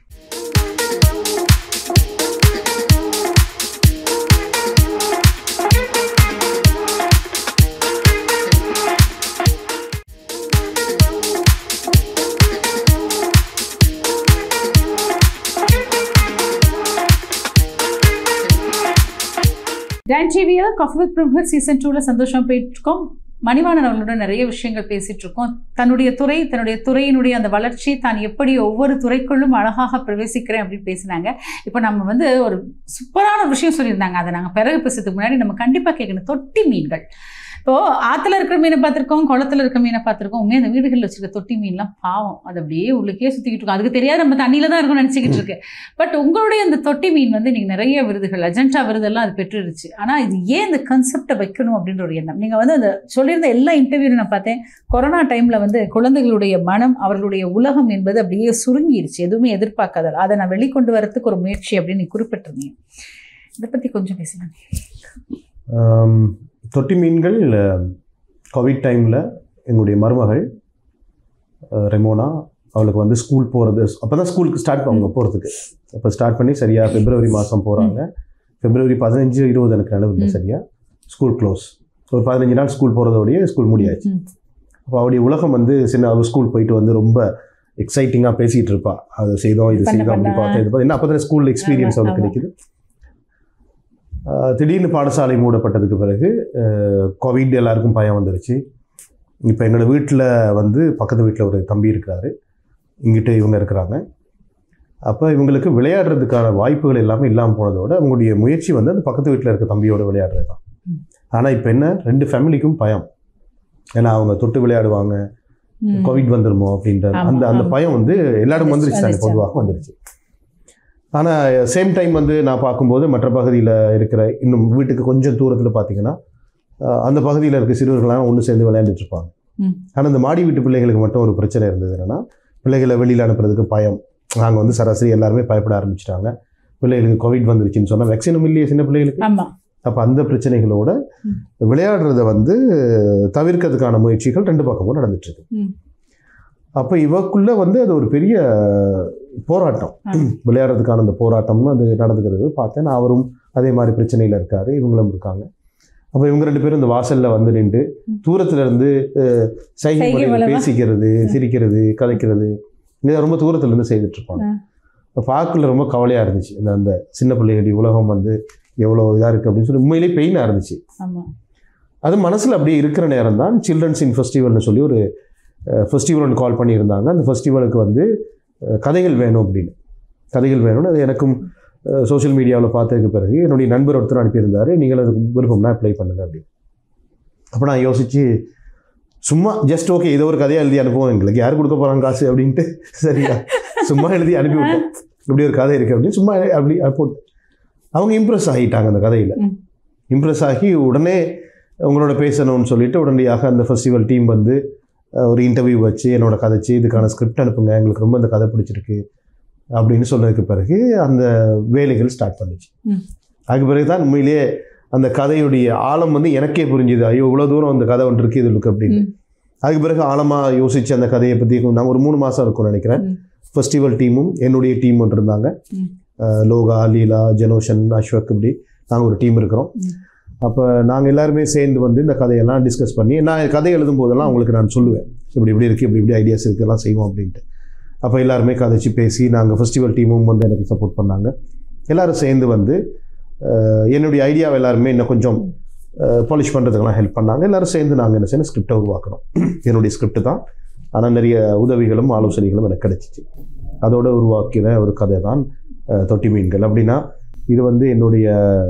டான் டிவியில் காஃபி வித் பிரமுகர் சீசன் டூவில் சந்தோஷம் போயிட்டு இருக்கோம் மணிவாணன் அவர்களோட நிறைய விஷயங்கள் பேசிட்டு இருக்கோம் தன்னுடைய துறை தன்னுடைய துறையினுடைய அந்த வளர்ச்சி தான் எப்படி ஒவ்வொரு துறைக்குள்ளும் அழகாக பிரவேசிக்கிறேன் அப்படின்னு பேசினாங்க இப்போ நம்ம வந்து ஒரு சூப்பரான ஒரு விஷயம் சொல்லியிருந்தாங்க அதை நாங்கள் பிறகு பேசுறதுக்கு முன்னாடி நம்ம கண்டிப்பாக கேட்கணும் தொட்டி மீன்கள் இப்போ ஆத்துல இருக்கிற மீனை பார்த்துருக்கோம் குளத்துல இருக்கிற மீனை பார்த்துருக்கோம் உண்மையாக இந்த வீடுகளில் வச்சிருக்க தொட்டி மீன்லாம் பாவம் அது அப்படியே உள்ளுக்கே சுற்றிக்கிட்டு இருக்கும் அதுக்கு தெரியாது நம்ம தண்ணியில தான் இருக்கும்னு நினச்சிக்கிட்டு இருக்கு பட் உங்களுடைய அந்த தொட்டி மீன் வந்து இன்னைக்கு நிறைய விருதுகள் அஜெண்டா விருதெல்லாம் அது பெற்றுருச்சு ஆனால் இது ஏன் இந்த கன்செப்டை வைக்கணும் அப்படின்ற ஒரு எண்ணம் நீங்கள் வந்து அந்த சொல்லியிருந்த எல்லா இன்டர்வியூலையும் நான் பார்த்தேன் கொரோனா டைமில் வந்து குழந்தைகளுடைய மனம் அவர்களுடைய உலகம் என்பது அப்படியே சுருங்கிருச்சு எதுவுமே எதிர்பார்க்காதல் அதை நான் வெளிக்கொண்டு வரத்துக்கு ஒரு முயற்சி அப்படின்னு நீ குறிப்பிட்டிருந்தீங்க இதை பற்றி கொஞ்சம் பேசலாம் ஆம், தொட்டி மீன்கள் கோவிட் டைமில் எங்களுடைய மருமகள் அஹ், ரெமோனா அவளுக்கு வந்து ஸ்கூல் போகிறது அப்போ தான் ஸ்கூலுக்கு ஸ்டார்ட் பண்ணுவாங்க போகிறதுக்கு அப்போ ஸ்டார்ட் பண்ணி சரியாக பிப்ரவரி மாதம் போகிறாங்க பிப்ரவரி பதினஞ்சு இருபது எனக்கு நினைவு இல்லை ம். சரியா ஸ்கூல் க்ளோஸ் ஒரு பதினஞ்சு நாள் ஸ்கூல் போகிறதோடய ஸ்கூல் முடியாச்சு ம். அப்போ அவளுடைய உலகம் வந்து சின்ன அவள் ஸ்கூல் போயிட்டு வந்து ரொம்ப எக்ஸைட்டிங்காக பேசிகிட்டு இருப்பா அது செய்தோம் இது பண்ண, செய்தோம் அப்படி பண்ண. பார்த்தோம் இது பார்த்தோம் என்ன அப்போ தான் ஸ்கூல் எக்ஸ்பீரியன்ஸ் ஆமா, அவளுக்கு ஆமா. கிடைக்குது ஆஹ் திடீர்னு பாடசாலை மூடப்பட்டதுக்கு பிறகு கோவிட் எல்லாருக்கும் பயம் வந்துருச்சு இப்போ என்னோட வீட்டில் வந்து பக்கத்து வீட்டில் ஒரு தம்பி இருக்கிறாரு இங்கிட்ட இவங்க இருக்கிறாங்க அப்போ இவங்களுக்கு விளையாடுறதுக்கான வாய்ப்புகள் எல்லாமே இல்லாமல் போனதோட அவங்களுடைய முயற்சி வந்து அந்த பக்கத்து வீட்டில் இருக்க தம்பியோட விளையாடுறது தான் ம். ஆனால் இப்போ என்ன ரெண்டு ஃபேமிலிக்கும் பயம் ஏன்னா அவங்க தொட்டு விளையாடுவாங்க ம். கோவிட் வந்துருமோ அப்படின்ற ஆமா, அந்த அந்த ஆமா. பயம் வந்து எல்லாரும் வந்துருச்சு தானே வந்துருச்சு. பொதுவாக வந்துருச்சு ஆனால் சேம் டைம் வந்து நான் பார்க்கும்போது மற்ற பகுதியில் இருக்கிற இன்னும் வீட்டுக்கு கொஞ்சம் தூரத்தில் பார்த்தீங்கன்னா அஹ், அந்த பகுதியில் இருக்க சிறுவர்களாம் ஒன்று சேர்ந்து விளையாண்டுட்டு இருப்பாங்க ம். ஆனால் இந்த மாடி வீட்டு பிள்ளைகளுக்கு மட்டும் ஒரு பிரச்சனை இருந்தது என்னன்னா பிள்ளைகளை வெளியில் அனுப்புறதுக்கு பயம் நாங்கள் வந்து சராசரி எல்லாருமே பயப்பட ஆரம்பிச்சிட்டாங்க பிள்ளைகளுக்கு கோவிட் வந்துருச்சுன்னு சொன்னால் வேக்சினும் இல்லையே சின்ன பிள்ளைகளுக்கு ஆமா அப்போ அந்த பிரச்சனைகளோட ம். விளையாடுறத வந்து தவிர்க்கிறதுக்கான முயற்சிகள் ரெண்டு பக்கமும் நடந்துட்டு இருக்கு ம். அப்போ இவக்குள்ள வந்து அது ஒரு பெரிய போராட்டம் ஆ. விளையாடுறதுக்கான அந்த போராட்டம்னு அது நடந்துக்கிறது பார்த்தேன் நான் அவரும் அதே மாதிரி பிரச்சனையில் இருக்காரு இவங்களும் இருக்காங்க அப்போ இவங்க ரெண்டு பேரும் இந்த வாசல்ல வந்து நின்று ம். தூரத்துல இருந்து அஹ், சைகை சைகை முறையில் மூலமா? பேசிக்கிறது ம். சிரிக்கிறது கதைக்கிறது இதை ரொம்ப தூரத்துல இருந்து செய்துட்டு இருப்பாங்க ஆ. அப்ப பார்க்கல ரொம்ப கவலையா இருந்துச்சு இந்த அந்த சின்ன பிள்ளைகளுடைய உலகம் வந்து எவ்வளோ இதாக இருக்குது அப்படின்னு சொல்லி உண்மையிலே பெயினாக இருந்துச்சு ஆமா அது மனசில் அப்படியே இருக்கிற நேரம் தான் சில்ட்ரன்ஸ் இன் ஃபெஸ்டிவல்னு சொல்லி ஒரு ஃபெஸ்டிவல் ஒன்று கால் பண்ணியிருந்தாங்க அந்த ஃபெஸ்டிவலுக்கு வந்து அஹ், கதைகள் வேணும் அப்படின்னு கதைகள் வேணும்னு அது எனக்கும் சோஷியல் மீடியாவில் பார்த்ததுக்கு பிறகு என்னுடைய நண்பர் ஒருத்தர் அனுப்பியிருந்தாரு நீங்கள் அதுக்கு விருப்பம்னா அப்ளை பண்ணுங்க அப்படின்னு அப்போ நான் யோசிச்சு சும்மா ஜஸ்ட் ஓகே இதை ஒரு கதையாக எழுதி அனுப்புவோம் எங்களுக்கு யார் கொடுக்க போகிறாங்க காசு அப்படின்ட்டு சரியா சும்மா எழுதி அனுப்பி விட்டோம் இப்படி ஒரு கதை இருக்குது அப்படின்னு சும்மா அப்படி போட்டு அவங்க இம்ப்ரெஸ் ஆகிட்டாங்க அந்த கதையில் ம். இம்ப்ரெஸ் ஆகி உடனே உங்களோட பேசணும்னு சொல்லிட்டு உடனடியாக அந்த ஃபெஸ்டிவல் டீம் வந்து அஹ், ஒரு இன்டர்வியூ வச்சு என்னோட கதைச்சு இதுக்கான ஸ்கிரிப்ட் அனுப்புங்க எங்களுக்கு ரொம்ப இந்த கதை பிடிச்சிருக்கு அப்படின்னு சொன்னதுக்கு பிறகு அந்த வேலைகள் ஸ்டார்ட் பண்ணுச்சு ம். அதுக்கு பிறகு தான் உண்மையிலேயே அந்த கதையுடைய ஆழம் வந்து எனக்கே புரிஞ்சுது ஐயோ இவ்வளோ தூரம் அந்த கதை ஒன்று இருக்கு இதுக்கு அப்படின்னு ம். அதுக்கு பிறகு ஆழமாக யோசிச்சு அந்த கதையை பற்றி நான் ஒரு மூணு மாதம் இருக்கும்னு நினைக்கிறேன் ம். ஃபெஸ்டிவல் டீமும் என்னுடைய டீம் ஒன்று இருந்தாங்க ம். அஹ், லோகா லீலா ஜெனோஷன் அஸ்வக் இப்படி நாங்கள் ஒரு டீம் இருக்கிறோம் ம். அப்போ நாங்கள் எல்லாருமே சேர்ந்து வந்து இந்த கதையெல்லாம் டிஸ்கஸ் பண்ணி நான் கதை எழுதும் போதெல்லாம் அவங்களுக்கு நான் சொல்லுவேன் இப்படி இப்படி இருக்குது இப்படி இப்படி ஐடியாஸ் இருக்குது எல்லாம் செய்வோம் அப்படின்ட்டு அப்போ எல்லாருமே கதைச்சு பேசி நாங்கள் ஃபெஸ்டிவல் டீமும் வந்து எனக்கு சப்போர்ட் பண்ணாங்க எல்லாரும் சேர்ந்து வந்து அஹ், என்னுடைய ஐடியாவை எல்லாருமே இன்னும் கொஞ்சம் பாலிஷ் பண்ணுறதுக்கெல்லாம் ஹெல்ப் பண்ணாங்க எல்லாரும் சேர்ந்து நாங்கள் என்ன செய்யணும் ஸ்கிரிப்டை உருவாக்கணும் என்னுடைய ஸ்கிரிப்ட் தான் ஆனால் நிறைய உதவிகளும் ஆலோசனைகளும் எனக்கு கிடைச்சிச்சு அதோட உருவாக்கின ஒரு கதை தான் அஹ், தொட்டி மீன்கள் அப்படின்னா இது வந்து என்னுடைய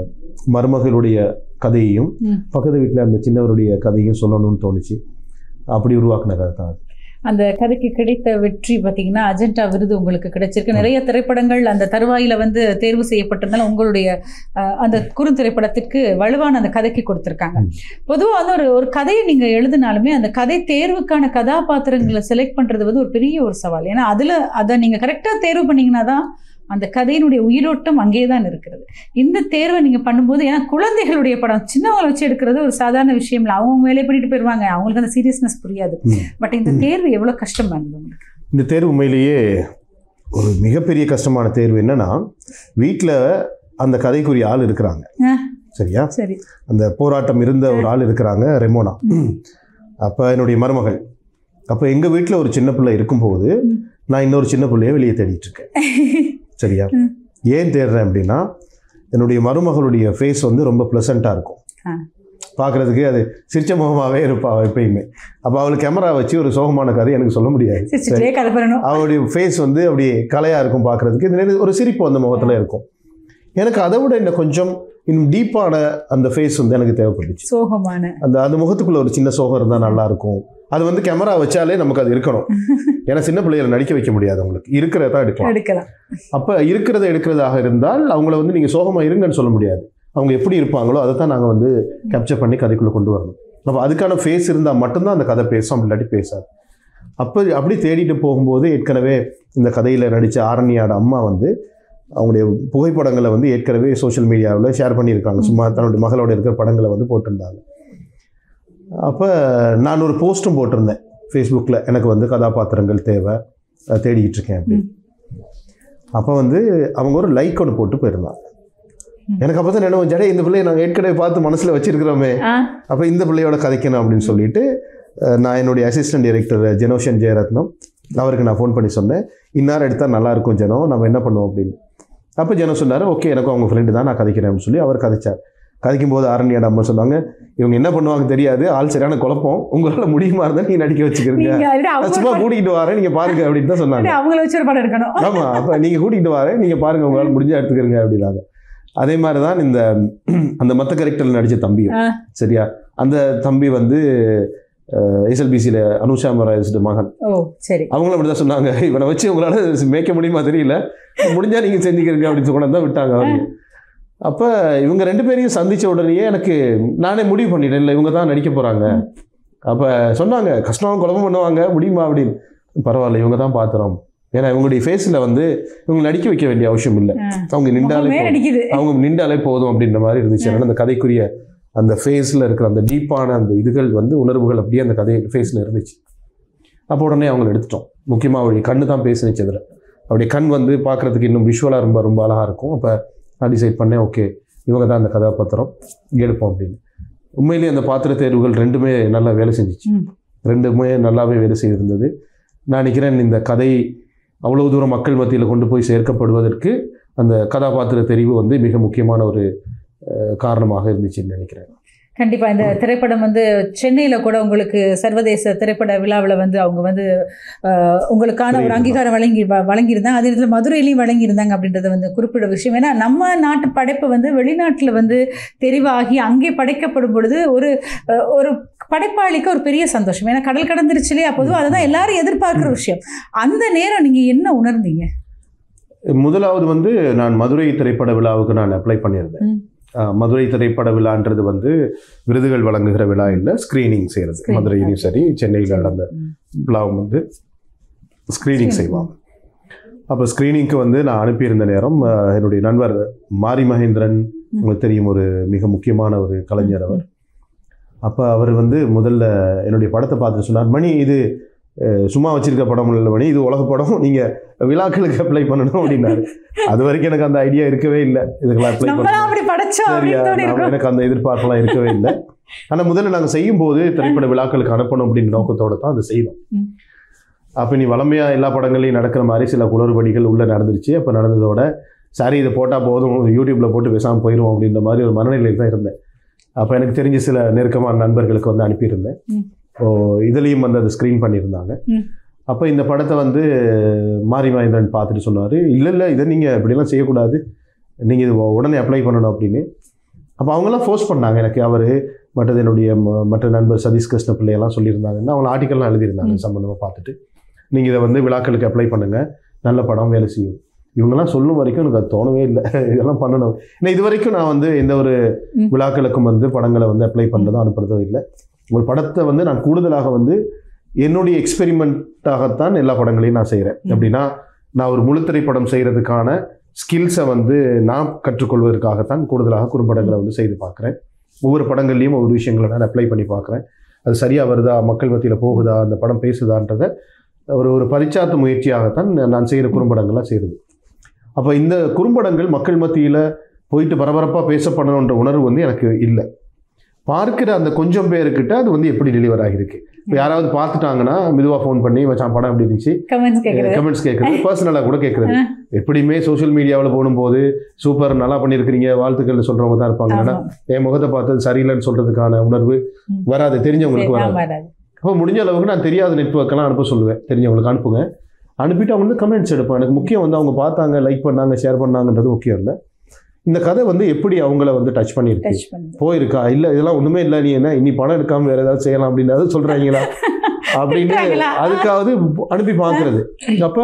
மருமகளுடைய கதையையும் ம். பக்கத்து வீட்டில் அந்த சின்னவருடைய கதையும் சொல்லணும்னு தோணுச்சு அப்படி உருவாக்கின கதை தான் அது. அந்த கதைக்கு கிடைத்த வெற்றி பார்த்தீங்கன்னா அஜெண்டா விருது உங்களுக்கு கிடைச்சிருக்கு நிறைய திரைப்படங்கள் அந்த தருவாயில வந்து தேர்வு செய்யப்பட்டிருந்தாலும் உங்களுடைய அஹ், அந்த குறுந்திரைப்படத்திற்கு வலுவான அந்த கதைக்கு கொடுத்துருக்காங்க ம். பொதுவாக வந்து ஒரு ஒரு கதையை நீங்க எழுதினாலுமே அந்த கதை தேர்வுக்கான கதாபாத்திரங்களை செலக்ட் பண்றது வந்து ஒரு பெரிய ஒரு சவால் ஏன்னா அதுல அதை நீங்க கரெக்டா தேர்வு பண்ணீங்கன்னா தான் அந்த கதையினுடைய உயிரோட்டம் அங்கேயே தான் இருக்கிறது இந்த தேர்வை நீங்க பண்ணும்போது ஏன்னா குழந்தைகளுடைய படம் சின்னவங்களை வச்சு எடுக்கிறது ஒரு சாதாரண விஷயம் இல்லை அவங்க வேலையை பண்ணிட்டு போயிடுவாங்க அவங்களுக்கு அந்த சீரியஸ்னஸ் புரியாது ம். பட் இந்த தேர்வு எவ்வளவு கஷ்டமா இருந்தது உங்களுக்கு இந்த தேர்வு உண்மையிலேயே ஒரு மிகப்பெரிய கஷ்டமான தேர்வு என்னன்னா வீட்டில் அந்த கதைக்குரிய ஆள் இருக்கிறாங்க ஆ. சரியா சரி அந்த போராட்டம் இருந்த ஒரு ஆள் இருக்கிறாங்க ரெமோனா அப்போ என்னுடைய மருமகள் அப்போ எங்கள் வீட்டில் ஒரு சின்ன பிள்ளை இருக்கும்போது ம். நான் இன்னொரு சின்ன பிள்ளைய வெளியே தேடிட்டு இருக்கேன் சரியா ம். ஏன் தேடுறேன் அப்படின்னா என்னுடைய மருமகளுடைய ஃபேஸ் வந்து ரொம்ப ப்ளசண்ட்டாக இருக்கும் ஆ. பார்க்குறதுக்கு அது சிரிச்ச முகமாகவே இருப்பா அவ எப்பயுமே அப்போ அவளுக்கு கேமரா வச்சு ஒரு சோகமான கதை எனக்கு சொல்ல முடியாது சிரிச்சுட்டே கதை பண்ணணும் அவளுடைய ஃபேஸ் வந்து அப்படி கலையாக இருக்கும் பார்க்குறதுக்கு இது நேரத்துல ஒரு சிரிப்பு அந்த முகத்தில் இருக்கும் எனக்கு அதை விட இன்னும் கொஞ்சம் இன்னும் டீப்பான அந்த ஃபேஸ் வந்து எனக்கு தேவைப்பட்டுச்சு சோகமான அந்த அந்த முகத்துக்குள்ள ஒரு சின்ன சோகம் இருந்தால் நல்லா இருக்கும் அது வந்து கேமரா வச்சாலே நமக்கு அது இருக்கணும் ஏன்னா சின்ன பிள்ளைகளை நடிக்க வைக்க முடியாது அவங்களுக்கு இருக்கிறத எடுக்கலாம் எடுக்கலாம் அப்போ இருக்கிறத எடுக்கிறதாக இருந்தால் அவங்கள வந்து நீங்கள் சோகமாக இருங்கன்னு சொல்ல முடியாது அவங்க எப்படி இருப்பாங்களோ அதை தான் நாங்கள் வந்து கேப்சர் பண்ணி கதைக்குள்ளே கொண்டு வரணும் அப்போ அதுக்கான ஃபேஸ் இருந்தால் மட்டும்தான் அந்த கதை பேசும் அப்படி இல்லாட்டி பேசாது அப்போ அப்படி தேடிட்டு போகும்போது ஏற்கனவே இந்த கதையில் நடித்த ஆரண்யாட அம்மா வந்து அவங்களுடைய புகைப்படங்களை வந்து ஏற்கனவே சோஷியல் மீடியாவில் ஷேர் பண்ணியிருக்காங்க சும்மா தன்னுடைய மகளோட இருக்கிற படங்களை வந்து போட்டிருந்தாங்க அப்போ நான் ஒரு போஸ்ட்டும் போட்டிருந்தேன் ஃபேஸ்புக்கில் எனக்கு வந்து கதாபாத்திரங்கள் தேவை அஹ் தேடிக்கிட்டு இருக்கேன் அப்படின்னு அப்போ வந்து அவங்க ஒரு லைக் ஒன்று போட்டு போயிருந்தாங்க ம். எனக்கு அப்போ தான் நினைவு ஜடே இந்த பிள்ளையை நாங்கள் ஏற்கனவே பார்த்து மனசில் வச்சிருக்கிறோமே ஆ அப்போ இந்த பிள்ளையோட கதைக்கணும் அப்படின்னு சொல்லிட்டு அஹ், நான் என்னுடைய அசிஸ்டன்ட் டைரக்டர் ஜெனோஷன் ஜெயரத்னம் அவருக்கு நான் ஃபோன் பண்ணி சொன்னேன் இன்னார் எடுத்தால் நல்லா இருக்கும் ஜெனோ நம்ம என்ன பண்ணுவோம் அப்படின்னு அப்போ ஜெனோ சொன்னார் ஓகே எனக்கும் அவங்க ஃப்ரெண்டு தான் நான் கதைக்கிறேன் அப்படின்னு சொல்லி அவர் கதைச்சார் கதைக்கும் போது ஆரண்யாட அம்மா சொன்னாங்க இவங்க என்ன பண்ணுவாங்க தெரியாது ஆள் சரியான குழப்பம் உங்களால் முடியுமா இருந்தால் நீ நடிக்க வச்சுக்கிறீங்க நீங்க already நான் அவங்க சும்மா கூட்டிகிட்டு வரேன் நீங்கள் பாருங்க அப்படின்னு தான் சொன்னாங்க already அவங்கள வச்சு ஒரு படம் எடுக்கணும் ஆமாம் அப்போ நீங்கள் கூட்டிகிட்டு வரேன் நீங்கள் பாருங்கள் உங்களால் முடிஞ்சா எடுத்துக்கிறீங்க அப்படின்னாங்க அதே மாதிரி தான் இந்த அந்த மற்ற கரெக்டரில் நடித்த தம்பியும் ஆ. சரியா அந்த தம்பி வந்து எஸ்எல்பிசியில் அனுஷா மராஜ் மகன் ஓ சரி அவங்களும் அப்படி தான் சொன்னாங்க இவனை வச்சு உங்களால் மேய்க்க முடியுமா தெரியல முடிஞ்சா நீங்கள் செஞ்சுக்கிறீங்க அப்படின்னு கொண்டு தான் விட்டாங்க அவங்க அப்போ இவங்க ரெண்டு பேரையும் சந்திச்ச உடனேயே எனக்கு நானே முடிவு பண்ணிட்டேன் இல்லை இவங்க தான் நடிக்க போகிறாங்க அப்போ சொன்னாங்க கஷ்டம் குழப்பம் பண்ணுவாங்க முடியுமா அப்படின்னு பரவாயில்ல இவங்க தான் பார்த்துறோம் ஏன்னா இவங்களுடைய ஃபேஸில் வந்து இவங்க நடிக்க வைக்க வேண்டிய அவசியம் இல்லை ஆ. அவங்க நின்றாலே முகமே போதும். நடிக்குது அவங்க நின்றாலே போதும் அப்படின்ற மாதிரி இருந்துச்சு அதனால அந்த கதைக்குரிய அந்த ஃபேஸில் இருக்கிற அந்த டீப்பான அந்த இதுகள் வந்து உணர்வுகள் அப்படியே அந்த கதை ஃபேஸில் இருந்துச்சு அப்போ உடனே அவங்கள எடுத்துட்டோம் முக்கியமாக அவருடைய கண்ணு தான் பேசுனுச்சு அதில் அவருடைய கண் வந்து பார்க்குறதுக்கு இன்னும் விஷுவலாக ரொம்ப ரொம்ப அழகாக இருக்கும் அப்போ நான் டிசைட் பண்ணேன் ஓகே இவங்க தான் அந்த கதாபாத்திரம் எடுப்போம் அப்படின்னு உண்மையிலேயே அந்த பாத்திர தேர்வுகள் ரெண்டுமே நல்லா வேலை செஞ்சுச்சு ம். ரெண்டுமே நல்லாவே வேலை செய்திருந்தது நான் நினைக்கிறேன் இந்த கதை அவ்வளவு தூரம் மக்கள் மத்தியில் கொண்டு போய் சேர்க்கப்படுவதற்கு அந்த கதாபாத்திர தெரிவு வந்து மிக முக்கியமான ஒரு அஹ், காரணமாக இருந்துச்சுன்னு நினைக்கிறேன் கண்டிப்பா இந்த திரைப்படம் வந்து சென்னையில கூட உங்களுக்கு சர்வதேச திரைப்பட விழாவில் வந்து அவங்க வந்து அஹ், உங்களுக்கான ஒரு வெளியிட்டிருந்தாங்க. அங்கீகாரம் வழங்கி வ- வழங்கியிருந்தாங்க அதே நேரத்தில் மதுரையிலையும் வழங்கியிருந்தாங்க அப்படின்றது வந்து குறிப்பிட விஷயம் ஏன்னா நம்ம நாட்டு படைப்பு வந்து வெளிநாட்டில் வந்து தெரிவாகி அங்கே படைக்கப்படும் பொழுது ஒரு அஹ், ஒரு படைப்பாளிக்கு ஒரு பெரிய சந்தோஷம் ஏன்னா கடல் கடந்துருச்சுலே அப்போதும் அதை தான் எல்லாரும் எதிர்பார்க்குற விஷயம் அந்த நேரம் நீங்க என்ன உணர்ந்தீங்க முதலாவது வந்து நான் மதுரை திரைப்பட விழாவுக்கு நான் அப்ளை பண்ணியிருந்தேன் ம். அஹ், மதுரை திரைப்பட விழான்றது வந்து விருதுகள் வழங்குகிற விழா இல்லை ஸ்க்ரீனிங் செய்கிறது Screening, மதுரையிலையும் சரி சென்னையில் நடந்த ம். விழாவும் வந்து ஸ்க்ரீனிங் செய்வாங்க அப்போ ஸ்க்ரீனிங்க்கு வந்து நான் அனுப்பியிருந்த நேரம் அஹ், என்னுடைய நண்பர் மாரி மகேந்திரன் உங்களுக்கு தெரியும் ஒரு மிக முக்கியமான ஒரு கலைஞர் அவர் அப்போ அவர் வந்து முதல்ல என்னுடைய படத்தை பார்த்துட்டு சொன்னார் மணி இது அஹ், சும்மா வச்சிருக்க படம் இல்லை மணி இது உலக படம் நீங்கள் விழாக்களுக்கு அப்ளை பண்ணணும் அப்படின்னாரு அது வரைக்கும் எனக்கு அந்த ஐடியா இருக்கவே இல்லை இதுக்கெல்லாம் அப்ளை நம்மளா பண்ணணும் அப்படி படைச்சோம் சரியா அப்படின்னு தோணி நாம- இருக்கும் எனக்கு அந்த எதிர்பார்ப்பெல்லாம் இருக்கவே இல்லை ஆனால் முதல்ல நாங்கள் செய்யும் போது திரைப்பட விழாக்களுக்கு அனுப்பணும் அப்படின்ற நோக்கத்தோட தான் அதை செய்தோம் ம். அப்போ நீ வளமையாக எல்லா படங்களையும் நடக்கிற மாதிரி சில குளறுபடிகள் உள்ளே நடந்துருச்சு அப்போ நடந்ததோட சரி இதை போட்டால் போதும் யூடியூப்பில் போட்டு பேசாமல் போயிடும் அப்படின்ற மாதிரி ஒரு மனநிலையில் தான் இருந்தேன் அப்போ எனக்கு தெரிஞ்ச சில நெருக்கமான நண்பர்களுக்கு வந்து அனுப்பியிருந்தேன் ம். ஓ இதுலேயும் வந்து அதை ஸ்க்ரீன் பண்ணியிருந்தாங்க ம். அப்போ இந்த படத்தை வந்து மாரி மகேந்திரன் பார்த்துட்டு சொன்னார் இல்லை இல்லை இதை நீங்கள் இப்படிலாம் செய்யக்கூடாது நீங்கள் இது உடனே அப்ளை பண்ணணும் அப்படின்னு அப்போ அவங்களாம் ஃபோர்ஸ் பண்ணாங்க எனக்கு அவர் மற்றது என்னுடைய ம- மற்ற நண்பர் சதீஷ் கிருஷ்ண பிள்ளையெல்லாம் சொல்லியிருந்தாங்கன்னா அவங்க ஆர்டிக்கல்லாம் எழுதியிருந்தாங்க ம். சம்மந்தமாக பார்த்துட்டு நீங்கள் இதை வந்து விழாக்களுக்கு அப்ளை பண்ணுங்கள் நல்ல படம் வேலை செய்யும் இவங்கெல்லாம் சொல்லும் வரைக்கும் எனக்கு அது தோணவே இல்லை இதெல்லாம் பண்ணணும் ஏன்னா இது வரைக்கும் நான் வந்து எந்த ஒரு ம். விழாக்களுக்கும் வந்து படங்களை வந்து அப்ளை பண்ணுறதோ அனுப்புறதோ இல்லை ஒரு படத்தை வந்து நான் கூடுதலாக வந்து என்னுடைய எக்ஸ்பெரிமெண்ட்டாகத்தான் எல்லா படங்களையும் நான் செய்கிறேன் ம். எப்படின்னா நான் ஒரு முழு திரைப்படம் செய்கிறதுக்கான ஸ்கில்ஸை வந்து நான் கற்றுக்கொள்வதற்காகத்தான் கூடுதலாக குறும்படங்களை வந்து செய்து பார்க்குறேன் ஒவ்வொரு படங்கள்லையும் ஒவ்வொரு விஷயங்களை நான் அப்ளை பண்ணி பார்க்குறேன் அது சரியாக வருதா மக்கள் மத்தியில் போகுதா அந்த படம் பேசுதான்றதை ஒரு ஒரு பரிச்சாத்து முயற்சியாகத்தான் நான் செய்கிற குறும்படங்கள்லாம் செய்கிறது அப்போ இந்த குறும்படங்கள் மக்கள் மத்தியில் போயிட்டு பரபரப்பாக பேசப்படணுன்ற உணர்வு வந்து எனக்கு இல்லை பார்க்கிற அந்த கொஞ்சம் பேருக்கிட்ட அது வந்து எப்படி டெலிவர் ஆகிருக்கு இப்போ யாராவது பார்த்துட்டாங்கன்னா மெதுவாக ஃபோன் பண்ணி வச்சான் படம் எப்படி இருந்துச்சு கமெண்ட்ஸ் கேக்குறது கமெண்ட்ஸ் கேட்குறது பர்சனலாக கூட கேட்குறது எப்படியுமே சோஷியல் மீடியாவில் போகும்போது சூப்பர் நல்லா பண்ணியிருக்கிறீங்க வாழ்த்துக்கள் சொல்கிறவங்க தான் இருப்பாங்க ஆமா. ஆனா, என் முகத்தை பார்த்தது சரியில்லைன்னு சொல்கிறதுக்கான உணர்வு ம். வராது தெரிஞ்சவங்களுக்கு சரி, வராது ஆமா, வராது. அப்போ முடிஞ்ச அளவுக்கு நான் தெரியாத நெட்ஒர்க்கெல்லாம் அனுப்ப சொல்லுவேன் தெரிஞ்சவங்களுக்கு அனுப்புங்க அனுப்பிட்டு அவங்க வந்து கமெண்ட்ஸ் எடுப்பேன் எனக்கு முக்கியம் வந்து அவங்க பார்த்தாங்க லைக் பண்ணாங்க ஷேர் பண்ணாங்கன்றது முக்கியம் இல்லை இந்த கதை வந்து எப்படி அவங்கள வந்து டச் பண்ணியிருக்கு Touch பண்ணுது. போயிருக்கா இல்லை இதெல்லாம் ஒன்றுமே இல்லை நீ என்ன இனி பணம் எடுக்காம வேற ஏதாவது செய்யலாம் அப்படின்னு சொல்கிறாங்களா அப்படின்னு திட்டுறாங்களா? அதுக்காவது அனுப்பி பார்க்கறது அப்போ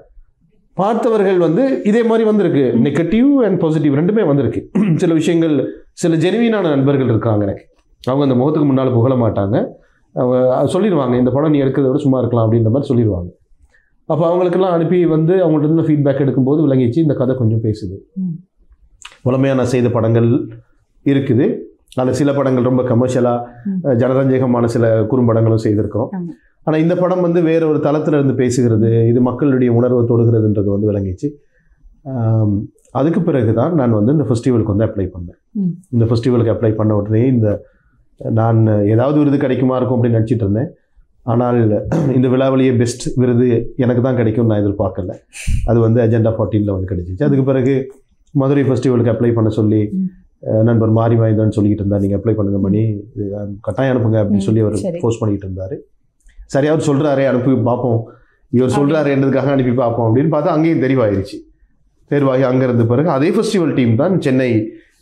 பார்த்தவர்கள் வந்து இதே மாதிரி வந்திருக்கு நெகட்டிவ் அண்ட் பாசிட்டிவ் ரெண்டுமே வந்திருக்கு சில விஷயங்கள் சில ஜெனுவீனான நண்பர்கள் இருக்காங்க எனக்கு அவங்க அந்த முகத்துக்கு முன்னால் புகழ மாட்டாங்க அவங்க அது சொல்லிடுவாங்க இந்த படம் நீ எடுக்கிறத விட சும்மா இருக்கலாம் அப்படின்ற மாதிரி சொல்லிடுவாங்க அப்போ அவங்களுக்கெல்லாம் அனுப்பி வந்து அவங்கள்ட்ட இருந்து ஃபீட்பேக் எடுக்கும்போது விளங்கிச்சு இந்த கதை கொஞ்சம் பேசுது ம். புலமையாக நான் செய்த படங்கள் இருக்குது அதில் சில படங்கள் ரொம்ப ம். கமர்ஷியலாக ஜனரஞ்சகமான சில குறும்படங்களும் செய்திருக்கிறோம் ஆமா. ஆனால் இந்த படம் வந்து வேற ஒரு தளத்துல இருந்து பேசுகிறது இது மக்களுடைய உணர்வை தொடுகிறதுன்றது வந்து விளங்கிச்சு ஆம், அதுக்கு பிறகு தான் நான் வந்து இந்த ஃபெஸ்டிவலுக்கு வந்து அப்ளை பண்ணேன் ம். இந்த ஃபெஸ்டிவலுக்கு அப்ளை பண்ண உடனே இந்த நான் ஏதாவது விருது கிடைக்குமா இருக்கும் அப்படின்னு நினச்சிட்டு இருந்தேன் ஆனால் இந்த விழாவிலேயே பெஸ்ட் விருது எனக்கு தான் கிடைக்கும்னு நான் எதிர்பார்க்கல அது வந்து அஜெண்டா ஃபார்ட்டீனில் வந்து கிடைச்சிச்சு அதுக்கு பிறகு மதுரை ஃபெஸ்டிவலுக்கு அப்ளை பண்ண சொல்லி ம். அஹ், நண்பர் மாறி வாய்ந்தான்னு சொல்லிக்கிட்டு இருந்தார் நீங்கள் அப்ளை பண்ணுங்க பண்ணி கட்டாயம் அனுப்புங்க அப்படின்னு ம், சொல்லி அவர் சரி. போஸ்ட் பண்ணிக்கிட்டு இருந்தார் சரி அவர் சொல்கிறாரே அனுப்பி பார்ப்போம் இவர் சொல்கிறாருன்றதுக்காக அனுப்பி பார்ப்போம் அப்படின்னு பார்த்தா அங்கேயும் தெரிவாயிருச்சு தேர்வாகி அங்கேருந்து பிறகு அதே ஃபெஸ்டிவல் டீம் தான் சென்னை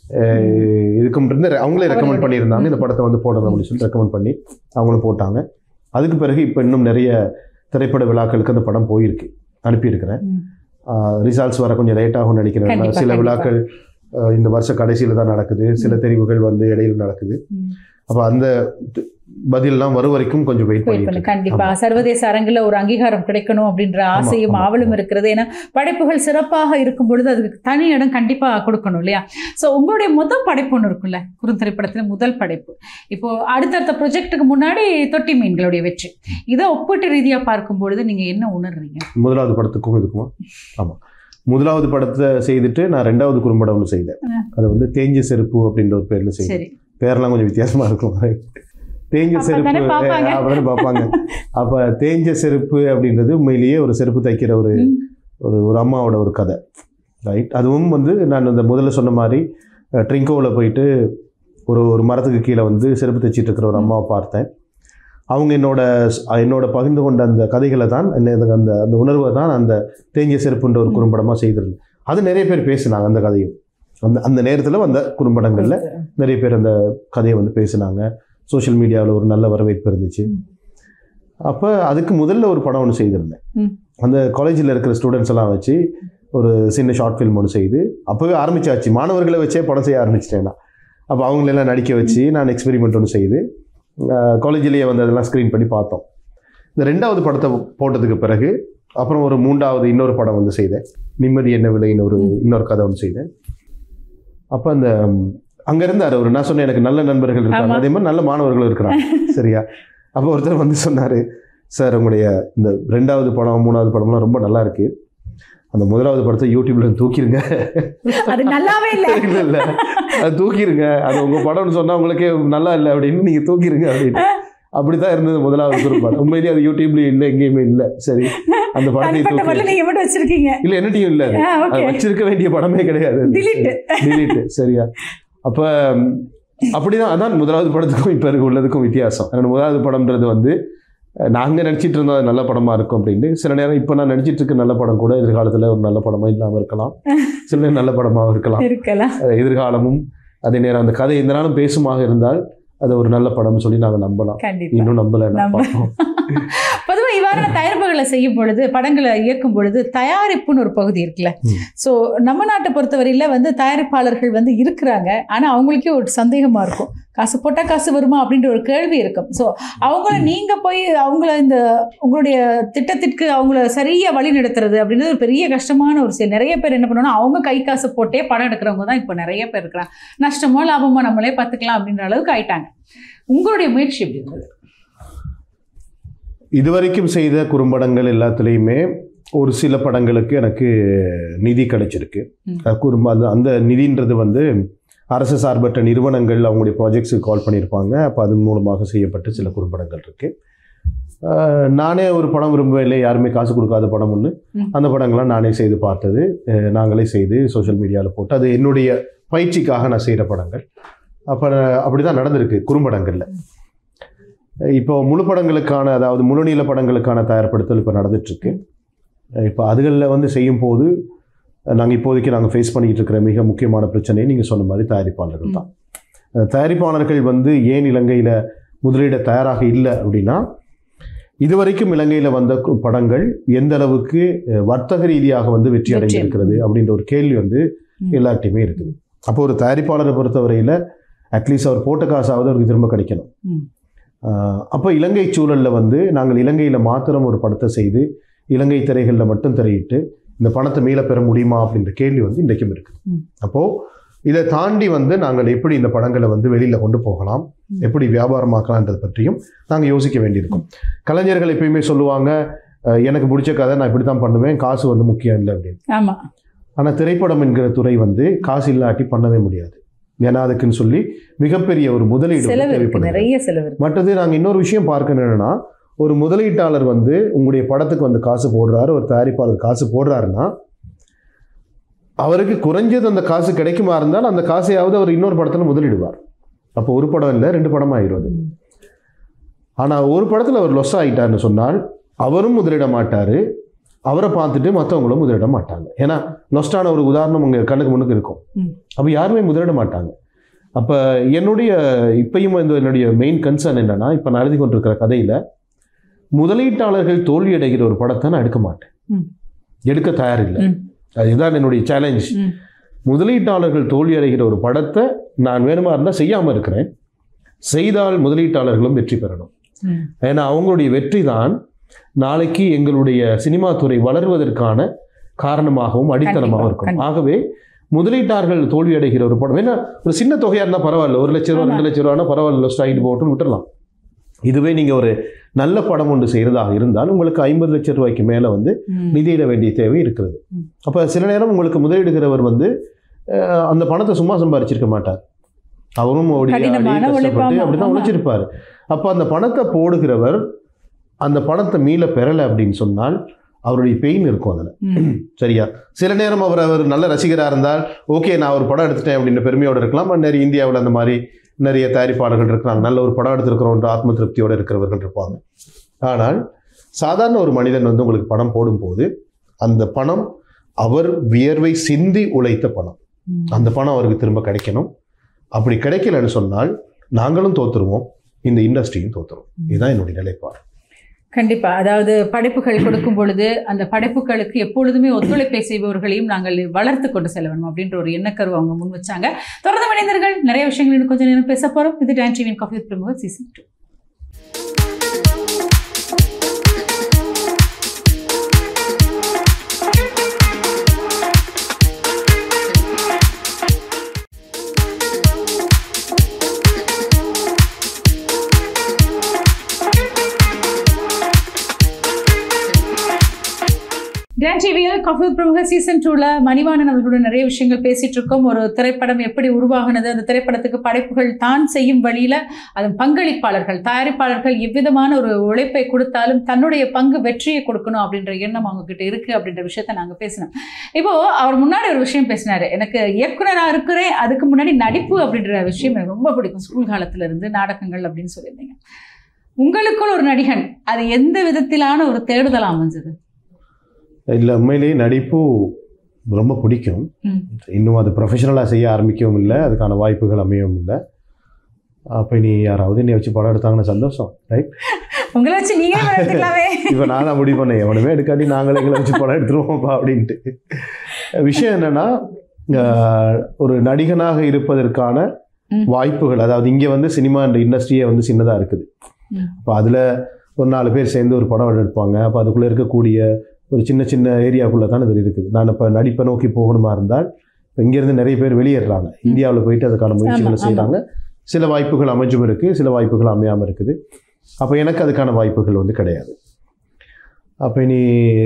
அஹ், இதுக்கு இருந்து அவங்களே ரெக்கமெண்ட் அவர்களோட- பண்ணியிருந்தாங்க இந்த படத்தை வந்து போடணும் அப்படின்னு சொல்லி ரெக்கமெண்ட் பண்ணி அவங்களும் போட்டாங்க அதுக்கு பிறகு இப்போ இன்னும் நிறைய திரைப்பட விழாக்களுக்கு அந்த படம் போயிருக்கு அனுப்பியிருக்கிறேன் ம். ரிசல்ட்ஸ் வர கொஞ்சம் லேட் ஆகும்னு நினைக்கிறேன் கண்டிப்பா, சில கண்டிப்பா. விழாக்கள் அஹ், இந்த வருஷ கடைசியில் தான் நடக்குது சில தெரிவுகள் வந்து இடையில நடக்குது ம். அப்போ அந்த த- பதில்லாம் வரும் வரைக்கும் கொஞ்சம் வெயிட் Wait பண்ணு. பண்ணிட்டு கண்டிப்பா சர்வதேச அரங்குல ஒரு அங்கீகாரம் கிடைக்கணும் அப்படின்ற ஆசையும் ஆமா, ஆவலும் ஆமா. இருக்கிறது ஏன்னா படைப்புகள் சிறப்பாக இருக்கும் பொழுது அதுக்கு தனி இடம் கண்டிப்பா கொடுக்கணும் இல்லையா சோ உங்களுடைய முதல் படைப்பு ஒன்று இருக்குல்ல குறுந்திரைப்படத்துல முதல் படைப்பு இப்போ அடுத்தடுத்த ப்ரொஜெக்ட்டுக்கு முன்னாடி தொட்டி மீன்களுடைய வெற்றி இதை ஒப்பீட்டு ரீதியா பார்க்கும் பொழுது நீங்க என்ன உணர்றீங்க முதலாவது படத்துக்கும் இதுக்குமா ஆமாம் முதலாவது படத்தை செய்துட்டு நான் ரெண்டாவது குறும்படம் ஒன்று செய்தேன் அது வந்து தேஞ்ச செருப்பு அப்படின்ற ஒரு பேரில் செய்தேன் சரி பேர்லாம் கொஞ்சம் வித்தியாசமா இருக்கும் தேஞ்ச செருப்பு அப்பதானே பார்ப்பாங்க. அப்படின்னு பார்ப்பாங்க அப்போ தேஞ்ச செருப்பு அப்படின்றது உண்மையிலேயே ஒரு செருப்பு தைக்கிற ஒரு ம். ஒரு ஒரு அம்மாவோட ஒரு கதை ரைட் அதுவும் வந்து நான் இந்த முதல்ல சொன்ன மாதிரி ட்ரிங்கோவில் போயிட்டு ஒரு ஒரு மரத்துக்கு கீழே வந்து செருப்பு தைச்சிட்டு இருக்கிற ஒரு அம்மாவை பார்த்தேன் அவங்க என்னோட என்னோட பகிர்ந்து கொண்ட அந்த கதைகளை தான் என்ன இது அந்த அந்த உணர்வை தான் அந்த தேஞ்ச செருப்புன்ற ஒரு ம். குறும்படமாக செய்திருந்தேன் அது நிறைய பேர் பேசினாங்க அந்த கதையும் அந்த அந்த நேரத்தில் வந்த குறும்படங்களில் நிறைய பேர் அந்த கதையை வந்து பேசினாங்க சோஷியல் மீடியாவில் ஒரு நல்ல வரவேற்பு இருந்துச்சு ம். அப்போ அதுக்கு முதல்ல ஒரு படம் ஒன்று செய்திருந்தேன் ம். அந்த காலேஜில் இருக்கிற ஸ்டூடெண்ட்ஸ் எல்லாம் வச்சு ஒரு சின்ன ஷார்ட் ஃபில்ம் ஒன்று செய்து அப்போவே ஆரம்பிச்சாச்சு மாணவர்களை வச்சே படம் செய்ய ஆரம்பிச்சிட்டேன் நான் அப்போ அவங்களெல்லாம் நடிக்க வச்சு நான் எக்ஸ்பெரிமெண்ட் ஒன்று செய்து காலேஜிலேயே வந்து அதெல்லாம் ஸ்க்ரீன் பண்ணி பார்த்தோம் இந்த ரெண்டாவது படத்தை போட்டதுக்கு பிறகு அப்புறம் ஒரு மூன்றாவது இன்னொரு படம் வந்து செய்தேன் நிம்மதி என்ன விலைன்னு ஒரு இன்னொரு கதை ஒன்று செய்தேன் அப்போ அந்த அங்கே இருந்தார் அவர் நான் சொன்னேன் எனக்கு நல்ல நண்பர்கள் இருக்காங்க ஆமா. அதே மாதிரி நல்ல மாணவர்களும் இருக்கிறாங்க சரியா அப்போ ஒருத்தர் வந்து சொன்னார் சார் உங்களுடைய இந்த ரெண்டாவது படம் மூணாவது படம்லாம் ரொம்ப நல்லா இருக்கு அந்த முதலாவது படத்தை யூடியூப்ல தூக்கிருங்க அது நல்லாவே இல்ல இல்ல இல்ல அது தூக்கிருங்க அது உங்க படம்னு சொன்னா உங்களுக்கே நல்லா இல்லை அப்படின்னு நீங்க தூக்கிருங்க அப்படின்னு அப்படித்தான் இருந்தது முதலாவது குறும்படம் உண்மையிலேயே அது யூடியூப்லயும் இல்லை எங்கேயுமே இல்லை சரி அந்த படத்தை தனிப்பட்ட தூக்கி முறையில் நீங்க மட்டும் வச்சிருக்கீங்க இல்ல என்னட்டையும் இல்ல அது. ஆ, அது okay. வச்சிருக்க வேண்டிய படமே கிடையாது Delete. டிலீட் சரியா அப்ப ம், அப்படிதான் அதான் முதலாவது படத்துக்கும் இப்ப இருக்க உள்ளதுக்கும் வித்தியாசம் ஏன்னா முதலாவது படம்ன்றது வந்து அஹ், நாங்க நடிச்சிட்டு இருந்தோம் அது நல்ல படமா இருக்கும் அப்படின்னு சில நேரம் இப்ப நான் நடிச்சிட்டு இருக்க நல்ல படம் கூட எதிர்காலத்துல ஒரு நல்ல படமா இல்லாம இருக்கலாம் சில நேரம் நல்ல படமாக இருக்கலாம் இருக்கலாம் அஹ், எதிர்காலமும் அதே நேரம் அந்த கதை எந்த நாளும் பேசுமாக இருந்தால் அது ஒரு நல்ல படம்னு சொல்லி நாங்க நம்பலாம் கண்டிப்பா இன்னும் நம்பல நான் நம்ப- பார்ப்போம் பொதுவா இவ்வாறான தயாரிப்புகளை செய்யும் பொழுது படங்களை இயக்கும் பொழுது தயாரிப்புன்னு ஒரு பகுதி இருக்குல்ல ம். ஸோ நம்ம நாட்டை பொறுத்தவரையில வந்து தயாரிப்பாளர்கள் வந்து இருக்கிறாங்க ஆனா அவங்களுக்கே ஒரு சந்தேகமா இருக்கும் காசு போட்டா காசு வருமா அப்படின்ற ஒரு கேள்வி இருக்கும் ஸோ அவங்கள நீங்க போய் அவங்கள இந்த உங்களுடைய திட்டத்திற்கு அவங்கள சரியா வழி நடத்துறது அப்படின்றது ஒரு பெரிய கஷ்டமான ஒரு செயல் நிறைய பேர் என்ன பண்ணுவாங்கன்னா அவங்க கை காசு போட்டே படம் எடுக்கிறவங்க தான் இப்போ நிறைய பேர் இருக்கிறாங்க நஷ்டமோ லாபமோ நம்மளே பார்த்துக்கலாம் அப்படின்ற அளவுக்கு ஆயிட்டாங்க உங்களுடைய முயற்சி எப்படி இருந்தது இதுவரைக்கும் செய்த குறும்படங்கள் எல்லாத்துலேயுமே ஒரு சில படங்களுக்கு எனக்கு நிதி கிடைச்சிருக்கு ம். அது குறும்ப அந்த அந்த நிதின்றது வந்து அரசு சார்பற்ற நிறுவனங்கள் அவங்களுடைய ப்ராஜெக்ட்ஸுக்கு கால் பண்ணியிருப்பாங்க அப்போ அது மூலமாக செய்யப்பட்ட சில குறும்படங்கள் இருக்கு ஆஹ் நானே ஒரு படம் விரும்பவில்லை யாருமே காசு கொடுக்காத படம் ஒன்று ம். அந்த படங்கள்லாம் நானே செய்து பார்த்தது அஹ் நாங்களே செய்து சோஷியல் மீடியாவில் போட்டு அது என்னுடைய பயிற்சிக்காக நான் செய்கிற படங்கள் அப்போ அப்படி தான் நடந்திருக்கு குறும்படங்களில் இப்போ முழு படங்களுக்கான அதாவது முழுநீள படங்களுக்கான தயார்படுத்தல் இப்போ நடந்துட்டுருக்கு இப்போ அதுகளில் வந்து செய்யும் போது நாங்கள் இப்போதைக்கு நாங்கள் ஃபேஸ் பண்ணிக்கிட்டு இருக்கிற மிக முக்கியமான பிரச்சனை நீங்கள் சொன்ன மாதிரி தயாரிப்பாளர்கள் தான் அஹ் தயாரிப்பாளர்கள் வந்து ஏன் இலங்கையில் முதலீட தயாராக இல்லை அப்படின்னா இதுவரைக்கும் இலங்கையில் வந்த கு- படங்கள் எந்த அளவுக்கு அஹ், வர்த்தக ரீதியாக வந்து வெற்றி வெற்றி அடைந்திருக்கிறது அப்படின்ற ஒரு கேள்வி வந்து ம். எல்லார்ட்டையுமே இருக்குது அப்போ ஒரு தயாரிப்பாளரை பொறுத்தவரையில் அட்லீஸ்ட் அவர் போட்ட காசாவது அவருக்கு திரும்ப கிடைக்கணும் ம். ஆஹ் அப்போ இலங்கை சூழலில் வந்து நாங்கள் இலங்கையில் மாத்திரம் ஒரு படத்தை செய்து இலங்கை திரைகளில் மட்டும் திரையிட்டு இந்த பணத்தை மீள பெற முடியுமா அப்படின்ற கேள்வி வந்து இன்றைக்கும் இருக்குது ம். அப்போது இதை தாண்டி வந்து நாங்கள் எப்படி இந்த படங்களை வந்து வெளியில் கொண்டு போகலாம் ம். எப்படி வியாபாரமாக்கலான்றது பற்றியும் நாங்கள் யோசிக்க வேண்டியிருக்கும் கலைஞர்கள் எப்பயுமே சொல்லுவாங்க அஹ், எனக்கு பிடிச்ச கதை நான் இப்படி தான் பண்ணுவேன் காசு வந்து முக்கியம் இல்லை அப்படின்னு ஆமா ஆனால் திரைப்படம் என்கிற துறை வந்து காசு இல்லாட்டி பண்ணவே முடியாது ஏன்னா அதுக்குன்னு சொல்லி மிகப்பெரிய ஒரு முதலீடு வந்து செலவு இருக்கு தேவைப்படுது நிறைய செலவு இருக்கு மற்றது நாங்கள் இன்னொரு விஷயம் பார்க்கணும் என்னன்னா ஒரு முதலீட்டாளர் வந்து உங்களுடைய படத்துக்கு வந்து காசு போடுறாரு ஒரு தயாரிப்பாளர் காசு போடுறாருன்னா அவருக்கு குறைஞ்சது அந்த காசு கிடைக்குமா இருந்தால் அந்த காசையாவது அவர் இன்னொரு படத்தில் முதலிடுவார் அப்போ ஒரு படம் இல்லை ரெண்டு படம் ஆயிரும் அது ஆனால் ஒரு படத்தில் அவர் லொஸ் ஆகிட்டார்னு சொன்னால் அவரும் முதலிட மாட்டார் அவரை பார்த்துட்டு மற்றவங்களும் முதலிட மாட்டாங்க ஏன்னா லொஸ்டான ஒரு உதாரணம் உங்கள் கண்ணுக்கு முன்னுக்கு இருக்கும் ம். அப்போ யாருமே முதலிட மாட்டாங்க அப்போ என்னுடைய இப்பயும் வந்து என்னுடைய மெயின் கன்சர்ன் என்னன்னா இப்போ நான் எழுதி கொண்டிருக்கிற கதையில் முதலீட்டாளர்கள் தோல்வி அடைகிற ஒரு படத்தை நான் எடுக்க மாட்டேன் ம். எடுக்க தயாரில்லை ம். அதுதான் என்னுடைய சேலஞ்ச் ம். முதலீட்டாளர்கள் தோல்வி அடைகிற ஒரு படத்தை நான் வேணுமா இருந்தால் செய்யாமல் இருக்கிறேன் செய்தால் முதலீட்டாளர்களும் வெற்றி பெறணும் ம். ஏன்னா அவங்களுடைய வெற்றி தான் நாளைக்கு எங்களுடைய சினிமா துறை வளர்வதற்கான காரணமாகவும் அடித்தளமாகவும் கண்டிப்பா, இருக்கும் கண்டிப்பா. ஆகவே முதலீட்டாளர்கள் தோல்வி அடைகிற ஒரு படம் ஏன்னா ஒரு சின்ன தொகையாக இருந்தால் பரவாயில்ல ஒரு லட்ச ரூபா ஆமா. ரெண்டு லட்ச ரூபானா பரவாயில்ல ஸ்டாயிட்டு போட்டு விட்டுறலாம் இதுவே நீங்கள் ஒரு நல்ல படம் ஒன்று செய்கிறதாக இருந்தால் உங்களுக்கு ஐம்பது லட்சம் ரூபாய்க்கு மேலே வந்து ம். நிதியிட வேண்டிய தேவை இருக்கிறது ம். அப்போ சில நேரம் உங்களுக்கு முதலீடுகிறவர் வந்து அஹ், அந்த பணத்தை சும்மா சம்பாரிச்சிருக்க மாட்டார் அவரும் ஓடி ஆடி கடினமான கஷ்டப்பட்டு உழைப்பாமா, அப்படிதான் ஆமா. உழைச்சிருப்பார் அப்போ அந்த பணத்தை போடுகிறவர் அந்த பணத்தை மீள பெறலை அப்படின்னு சொன்னால் அவருடைய பெயின் இருக்கும் அதில் ம். சரியா சில நேரம் அவர் அவர் நல்ல ரசிகராக இருந்தால் ஓகே நான் ஒரு படம் எடுத்துட்டேன் அப்படின்னு பெருமையோடு இருக்கலாம் but நிறைய இந்தியாவில் அந்த மாதிரி நிறைய தயாரிப்பாளர்கள் இருக்கிறாங்க நல்ல ஒரு படம் எடுத்திருக்கிறோன்ற ஆத்ம திருப்தியோடு இருக்கிறவர்கள் இருப்பாங்க ஆனால் சாதாரண ஒரு மனிதன் வந்து உங்களுக்கு பணம் போடும்போது அந்த பணம் அவர் வியர்வை சிந்தி உழைத்த பணம் ம். அந்த பணம் அவருக்கு திரும்ப கிடைக்கணும் அப்படி கிடைக்கலன்னு சொன்னால் நாங்களும் தோத்துருவோம் இந்த இண்டஸ்ட்ரியும் தோத்துரும் இதுதான் என்னுடைய நிலைப்பாடு கண்டிப்பா அதாவது படைப்புகள் கொடுக்கும் பொழுது அந்த படைப்புகளுக்கு எப்பொழுதுமே ஒத்துழைப்பை செய்பவர்களையும் நாங்கள் வளர்த்து கொண்டு செல்ல வேண்டும் அப்படின்ற ஒரு எண்ணக்கருவை அவங்க முன் வச்சாங்க தொடர்ந்து மனிதர்கள் நிறைய விஷயங்கள் இன்னும் கொஞ்சம் நேரம் பேச போறோம் இது டான் டிவியின் காஃபி வித் பிரமுக சீசன் டூ டான் டிவியில் காஃபி பிரமுக சீசன் டூல மணிவாணன் அவர்களோட நிறைய விஷயங்கள் பேசிட்டு இருக்கோம் ஒரு திரைப்படம் எப்படி உருவாகுனது அந்த திரைப்படத்துக்கு படைப்புகள் தான் செய்யும் வழியில அதன் பங்களிப்பாளர்கள் தயாரிப்பாளர்கள் எவ்விதமான ஒரு உழைப்பை கொடுத்தாலும் தன்னுடைய பங்கு வெற்றியை கொடுக்கணும் அப்படின்ற எண்ணம் அவங்க கிட்ட இருக்கு அப்படின்ற விஷயத்த நாங்க பேசினோம் இப்போ அவர் முன்னாடி ஒரு விஷயம் பேசினாரு எனக்கு இயக்குனரா இருக்கிறேன் அதுக்கு முன்னாடி நடிப்பு அப்படின்ற விஷயம் எனக்கு ரொம்ப பிடிக்கும் ஸ்கூல் காலத்துல இருந்து நாடகங்கள் அப்படின்னு சொல்லியிருந்தீங்க உங்களுக்குள் ஒரு நடிகன் அது எந்த விதத்திலான ஒரு தேடுதல் அமைஞ்சது இல்லை உண்மையிலேயே நடிப்பு ரொம்ப பிடிக்கும் ம். இன்னும் அது ப்ரொஃபஷனலாக செய்ய ஆரம்பிக்கவும் இல்லை அதுக்கான வாய்ப்புகள் அமையவும் இல்லை அப்போ நீ யாராவது என்னை வச்சு படம் எடுத்தாங்கன்னா சந்தோஷம் ரைட் உங்களை வச்சு நீங்க எடுத்துக்கலாமே இப்போ நான் தான் முடிவு பண்ணேன் எவனுமே எடுக்காட்டி நாங்களே எங்களை வச்சு படம் எடுத்துருவோம்ப்பா அப்படின்ட்டு விஷயம் என்னன்னா ஆஹ், ஒரு நடிகனாக இருப்பதற்கான ம். வாய்ப்புகள் அதாவது இங்கே வந்து சினிமா இண்டஸ்ட்ரியே வந்து சின்னதாக இருக்குது ம். அப்போ அதில் ஒரு நாலு பேர் சேர்ந்து ஒரு படம் எடுப்பாங்க அப்போ அதுக்குள்ளே இருக்கக்கூடிய ஒரு சின்ன சின்ன ஏரியாக்குள்ளே தான் இது இருக்குது நான் இப்போ நடிப்பை நோக்கி போகணுமா இருந்தால் இப்போ இங்கேருந்து நிறைய பேர் வெளியேறாங்க இந்தியாவில் போயிட்டு அதுக்கான முயற்சிகளை ஆமா. செய்கிறாங்க சில வாய்ப்புகள் அமைஞ்சும் இருக்குது சில வாய்ப்புகள் அமையாமல் இருக்குது அப்போ எனக்கு அதுக்கான வாய்ப்புகள் வந்து கிடையாது அப்போ நீ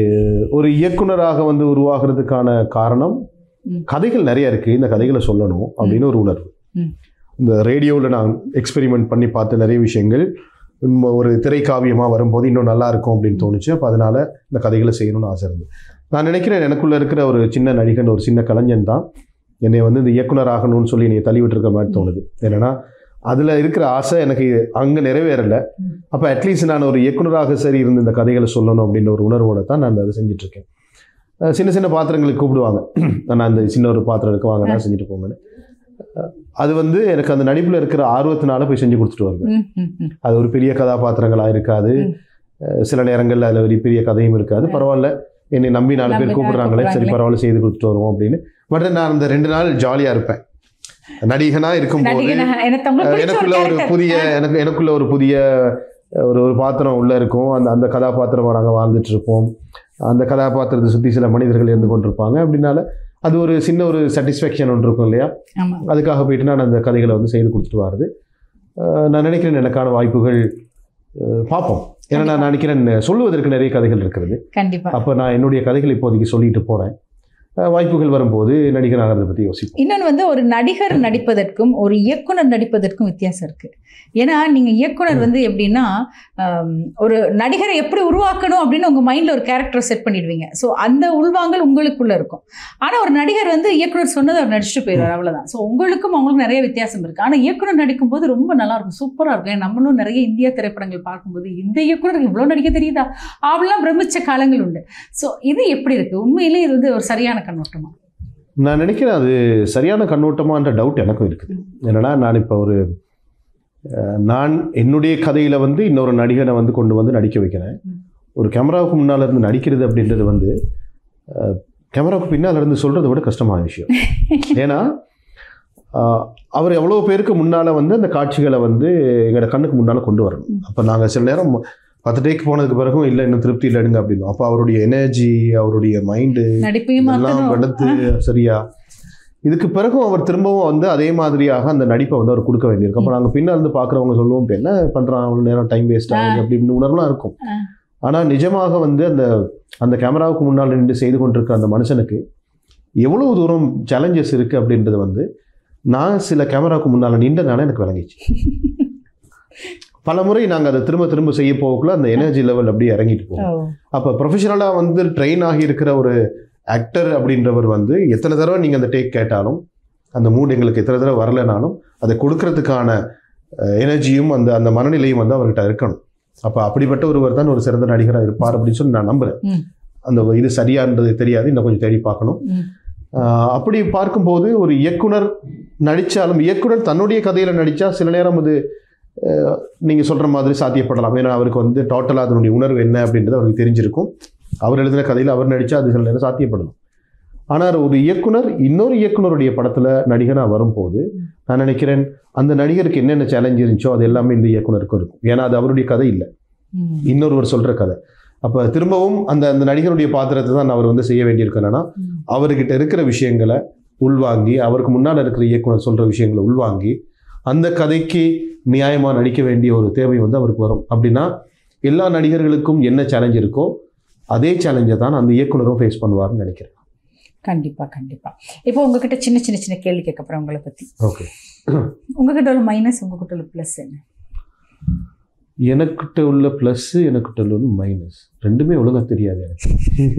ஒரு இயக்குனராக வந்து உருவாகிறதுக்கான காரணம் ம். கதைகள் நிறைய இருக்குது இந்த கதைகளை சொல்லணும் அப்படின்னு ஒரு உணர்வு ம். இந்த ரேடியோவில் நான் எக்ஸ்பெரிமெண்ட் பண்ணி பார்த்த நிறைய விஷயங்கள் உம், ஒரு திரைக்காவியமாக வரும்போது இன்னும் நல்லா இருக்கும் அப்படின்னு தோணுச்சு அப்போ அதனால இந்த கதைகளை செய்யணும்னு ஆசை இருந்து நான் நினைக்கிறேன் எனக்குள்ள இருக்கிற ஒரு சின்ன நடிகன் ஒரு சின்ன கலைஞன் தான் என்னை வந்து இந்த இயக்குனர் ஆகணும்னு சொல்லி என்னை தள்ளி விட்டுருக்க மாதிரி தோணுது என்னன்னா அதில் இருக்கிற ஆசை எனக்கு அங்கே நிறைவேறலை ம். அப்போ அட்லீஸ்ட் நான் ஒரு இயக்குனராக சரி இருந்து இந்த கதைகளை சொல்லணும் அப்படின்ற ஒரு உணர்வோட தான் நான் அதை செஞ்சுட்டு இருக்கேன் அஹ் சின்ன சின்ன பாத்திரங்களுக்கு கூப்பிடுவாங்க நான் அந்த சின்ன ஒரு பாத்திரம் இருக்கு வாங்க நான் செஞ்சுட்டு போங்கன்னு அஹ் அது வந்து எனக்கு அந்த நடிப்பில் இருக்கிற ஆர்வத்தினால போய் செஞ்சு கொடுத்துட்டு வருவேன் ம், ம், ம். அது ஒரு பெரிய கதாபாத்திரங்களாக இருக்காது ம். அஹ் சில நேரங்களில் அதில் ஒரு பெரிய கதையும் இருக்காது பரவாயில்ல என்னை நம்பி நாலு நம்பி பேர் நாலு கூப்பிடுறாங்களே சரி கூப்பிடுறாங்களே. பரவாயில்ல செய்து கொடுத்துட்டு வருவோம் அப்படின்னு பட் நான் அந்த ரெண்டு நாள் ஜாலியாக இருப்பேன் நடிகனாக இருக்கும்போது நடிகனா எனக்கு உங்களுக்கு பிடிச்ச எனக்குள்ள ஒரு character. புதிய எனக்கு எனக்குள்ள ஒரு புதிய ஒரு ஒரு பாத்திரம் உள்ள இருக்கும் அந்த அந்த கதாபாத்திரமாக நாங்கள் வாழ்ந்துட்டு இருப்போம் அந்த கதாபாத்திரத்தை சுற்றி சில மனிதர்கள் இருந்து கொண்டிருப்பாங்க அப்படின்னால அது ஒரு சின்ன ஒரு சாட்டிஸ்ஃபேக்ஷன் ஒன்று இருக்கும் இல்லையா ஆமா அதுக்காக போயிட்டு நான் அந்த கதைகளை வந்து செய்து கொடுத்துட்டு வருது அஹ் நான் நினைக்கிறேன் எனக்கான வாய்ப்புகள் அஹ் பார்ப்போம் ஏன்னா நான் நினைக்கிறேன் சொல்லுவதற்கு நிறைய கதைகள் இருக்கிறது கண்டிப்பா அப்போ நான் என்னுடைய கதைகள் இப்போதைக்கு சொல்லிட்டு போகிறேன் வாய்ப்புகள் வரும்போது நடிகர் ஆகிறத பற்றி யோசிப்போம் இன்னொன்று வந்து ஒரு நடிகர் நடிப்பதற்கும் ஒரு இயக்குனர் நடிப்பதற்கும் வித்தியாசம் இருக்கு ஏன்னா நீங்க இயக்குனர் வந்து எப்படின்னா ஆம், ஒரு நடிகரை எப்படி உருவாக்கணும் அப்படின்னு உங்க மைண்ட்ல ஒரு கேரக்டர் செட் பண்ணிடுவீங்க ஸோ அந்த உள்வாங்கல் உங்களுக்குள்ள இருக்கும் ஆனா ஒரு நடிகர் வந்து இயக்குனர் சொன்னதை அவர் நடிச்சுட்டு போயிடுவார் அவ்வளவுதான் ஸோ உங்களுக்கும் அவங்களுக்கும் நிறைய வித்தியாசம் இருக்கு ஆனா இயக்குனர் நடிக்கும்போது ரொம்ப நல்லா இருக்கும் சூப்பரா இருக்கும் ஏன்னா நம்மளும் நிறைய இந்திய திரைப்படங்கள் பார்க்கும்போது இந்த இயக்குனருக்கு இவ்வளவு நடிக்க தெரியுதா அவெல்லாம் பிரமிச்ச காலங்கள் உண்டு ஸோ இது எப்படி இருக்கு உண்மையிலே இது வந்து ஒரு சரியான கண்ணோட்டமா நான் நினைக்கிறேன் அது சரியான கண்ணோட்டமான்ற டவுட் எனக்கும் இருக்குது என்னன்னா நான் இப்போ ஒரு அஹ், நான் என்னுடைய கதையில் வந்து இன்னொரு நடிகனை வந்து கொண்டு வந்து நடிக்க வைக்கிறேன் ம். ஒரு கேமராவுக்கு முன்னால் இருந்து நடிக்கிறது அப்படின்றது வந்து அஹ், கேமராவுக்கு பின்னால் இருந்து சொல்கிறத விட கஷ்டமான விஷயம் ஏன்னா ஆஹ், அவர் எவ்வளோ பேருக்கு முன்னால் வந்து அந்த காட்சிகளை வந்து எங்களோட கண்ணுக்கு முன்னால் கொண்டு வரணும் ம். அப்போ நாங்கள் சில நேரம் பத்து டேக் போனதுக்கு பிறகும் இல்லை இன்னும் திருப்தி இல்லைடுங்க அப்படின்னு அப்போ அவருடைய எனர்ஜி அவருடைய மைண்டு நடிப்பையும் எல்லாம் மாத்தணும் எடுத்து சரியா இதுக்கு பிறகும் அவர் திரும்பவும் வந்து அதே மாதிரியாக அந்த நடிப்பை வந்து அவர் கொடுக்க வேண்டியிருக்கு அப்போ நாங்கள் பின்னால் இருந்து பார்க்குறவங்க சொல்லுவோம் இப்போ என்ன பண்ணுறான் அவ்வளோ நேரம் டைம் வேஸ்ட் ஆகுது அப்படி இப்படின்னு உணர்வுலாம் இருக்கும் ஆ. ஆனால் நிஜமாக வந்து அந்த அந்த கேமராவுக்கு முன்னால் நின்று செய்து கொண்டிருக்க அந்த மனுஷனுக்கு எவ்வளவு தூரம் சேலஞ்சஸ் இருக்குது அப்படின்றது வந்து நான் சில கேமராவுக்கு முன்னால் நின்றனால எனக்கு விளங்கிச்சு பல முறை நாங்கள் அதை திரும்ப திரும்ப செய்ய போகக்குள்ள அந்த எனர்ஜி லெவல் அப்படியே இறங்கிட்டு போகும் ஓ. அப்போ ப்ரொஃபஷனலாக வந்து ட்ரெயின் ஆகி இருக்கிற ஒரு ஆக்டர் அப்படின்றவர் வந்து எத்தனை தடவை நீங்கள் அந்த டேக் கேட்டாலும் அந்த மூட் எங்களுக்கு எத்தனை தடவை வரலைனாலும் அதை கொடுக்கறதுக்கான எனர்ஜியும் அந்த அந்த மனநிலையும் வந்து அவர்கிட்ட இருக்கணும் அப்போ அப்படிப்பட்ட ஒருவர் தான் ஒரு சிறந்த நடிகராக இருப்பார் அப்படின்னு சொல்லி நான் நம்புகிறேன் ம். அந்த இது சரியான்றது தெரியாது இன்னும் கொஞ்சம் தேடி பார்க்கணும் ம். ஆஹ் அப்படி பார்க்கும்போது ஒரு இயக்குனர் நடித்தாலும் இயக்குனர் தன்னுடைய கதையில் நடித்தா சில நேரம் அது அஹ், நீங்க சொல்ற மாதிரி சாத்தியப்படலாம் ஏன்னா அவருக்கு வந்து டோட்டலாக அதனுடைய உணர்வு என்ன அப்படின்றது அவருக்கு தெரிஞ்சிருக்கும் அவர் எழுதின கதையில் அவர் நடிச்சா அது சில நேரம் சாத்தியப்படலாம் ஆனால் ஒரு இயக்குனர் இன்னொரு இயக்குனருடைய படத்துல நடிகனா வரும்போது நான் நினைக்கிறேன் அந்த நடிகருக்கு என்னென்ன சேலஞ்ச் இருந்துச்சோ அது எல்லாமே இந்த இயக்குனருக்கும் இருக்கும் ஏன்னா அது அவருடைய கதை இல்லை ம். இன்னொருவர் சொல்ற கதை அப்போ திரும்பவும் அந்த அந்த நடிகருடைய பாத்திரத்தை தான் அவர் வந்து செய்ய வேண்டியிருக்கு என்னன்னா ம். அவர்கிட்ட இருக்கிற விஷயங்களை உள்வாங்கி அவருக்கு முன்னால் இருக்கிற இயக்குனர் சொல்ற விஷயங்களை உள்வாங்கி அந்த கதைக்கு நியாயமாக நடிக்க வேண்டிய ஒரு தேவை வந்து அவருக்கு வரும் அப்படின்னா எல்லா நடிகர்களுக்கும் என்ன சேலஞ்ச் இருக்கோ அதே சேலஞ்சை தான் அந்த இயக்குனரும் ஃபேஸ் பண்ணுவார்னு நினைக்கிறேன் கண்டிப்பா கண்டிப்பா இப்போ உங்ககிட்ட சின்ன சின்ன சின்ன கேள்வி கேட்க போறேன் உங்களை பத்தி ஓகே உங்ககிட்ட உள்ள மைனஸ் உங்ககிட்ட உள்ள ப்ளஸ் என்ன எனக்கிட்ட உள்ள ப்ளஸ் எனக்கிட்ட உள்ள மைனஸ் ரெண்டுமே ஒழுங்கா தெரியாது எனக்கு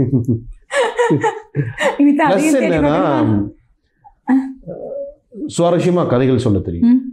இனிதா, ப்ளஸ் அதையும் தேடி என்னன்னா பார்க்கணுமா? சுவாரஸ்யமா கதைகள் சொல்ல தெரியும் ம்.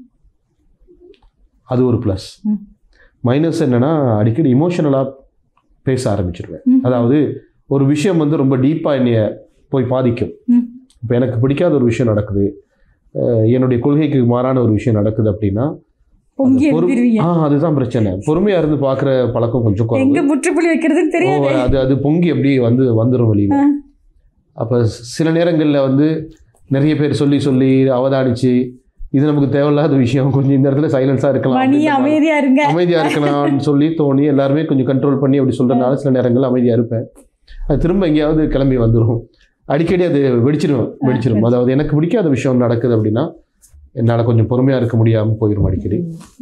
அது ஒரு ப்ளஸ் ம். மைனஸ் என்னன்னா அடிக்கடி இமோஷனலாக பேச ஆரம்பிச்சிருவேன் ம். அதாவது ஒரு விஷயம் வந்து ரொம்ப டீப்பாக என்னைய போய் பாதிக்கும் ம். இப்போ எனக்கு பிடிக்காத ஒரு விஷயம் நடக்குது அஹ் என்னுடைய கொள்கைக்கு மாறான ஒரு விஷயம் நடக்குது அப்படின்னா பொங்கி அது பொறு- எழுதிருவீங்க ஆ அதுதான் பிரச்சனை பொறுமையா இருந்து பார்க்குற பழக்கம் கொஞ்சம் எங்க குறைவு முற்றுப்புள்ளி வைக்கிறதுன்னு தெரியாது ஓ, அது அது பொங்கி அப்படியே வந்து வந்துடும் வெளியில ஆ. அப்போ சில நேரங்களில் வந்து நிறைய பேர் சொல்லி சொல்லி அவதானிச்சு இது நமக்கு தேவையில்லாத விஷயம் கொஞ்சம் இந்த இடத்துல சைலன்ஸாக இருக்கலாம் மணி அப்படின்ற மாதிரி. அமைதியா இருங்க அமைதியா இருக்கலாம்னு சொல்லி தோணி எல்லாருமே கொஞ்சம் கண்ட்ரோல் பண்ணி அப்படி சொல்றதுனால சில நேரங்கள் அமைதியா இருப்பேன் அது திரும்ப எங்கேயாவது கிளம்பி வந்துடும் அடிக்கடி அது வெடிச்சிடும் வெடிச்சிடும் அதாவது எனக்கு பிடிக்காத விஷயம் நடக்குது அப்படின்னா என்னால் கொஞ்சம் பொறுமையா இருக்க முடியாம போயிடும் அடிக்கடி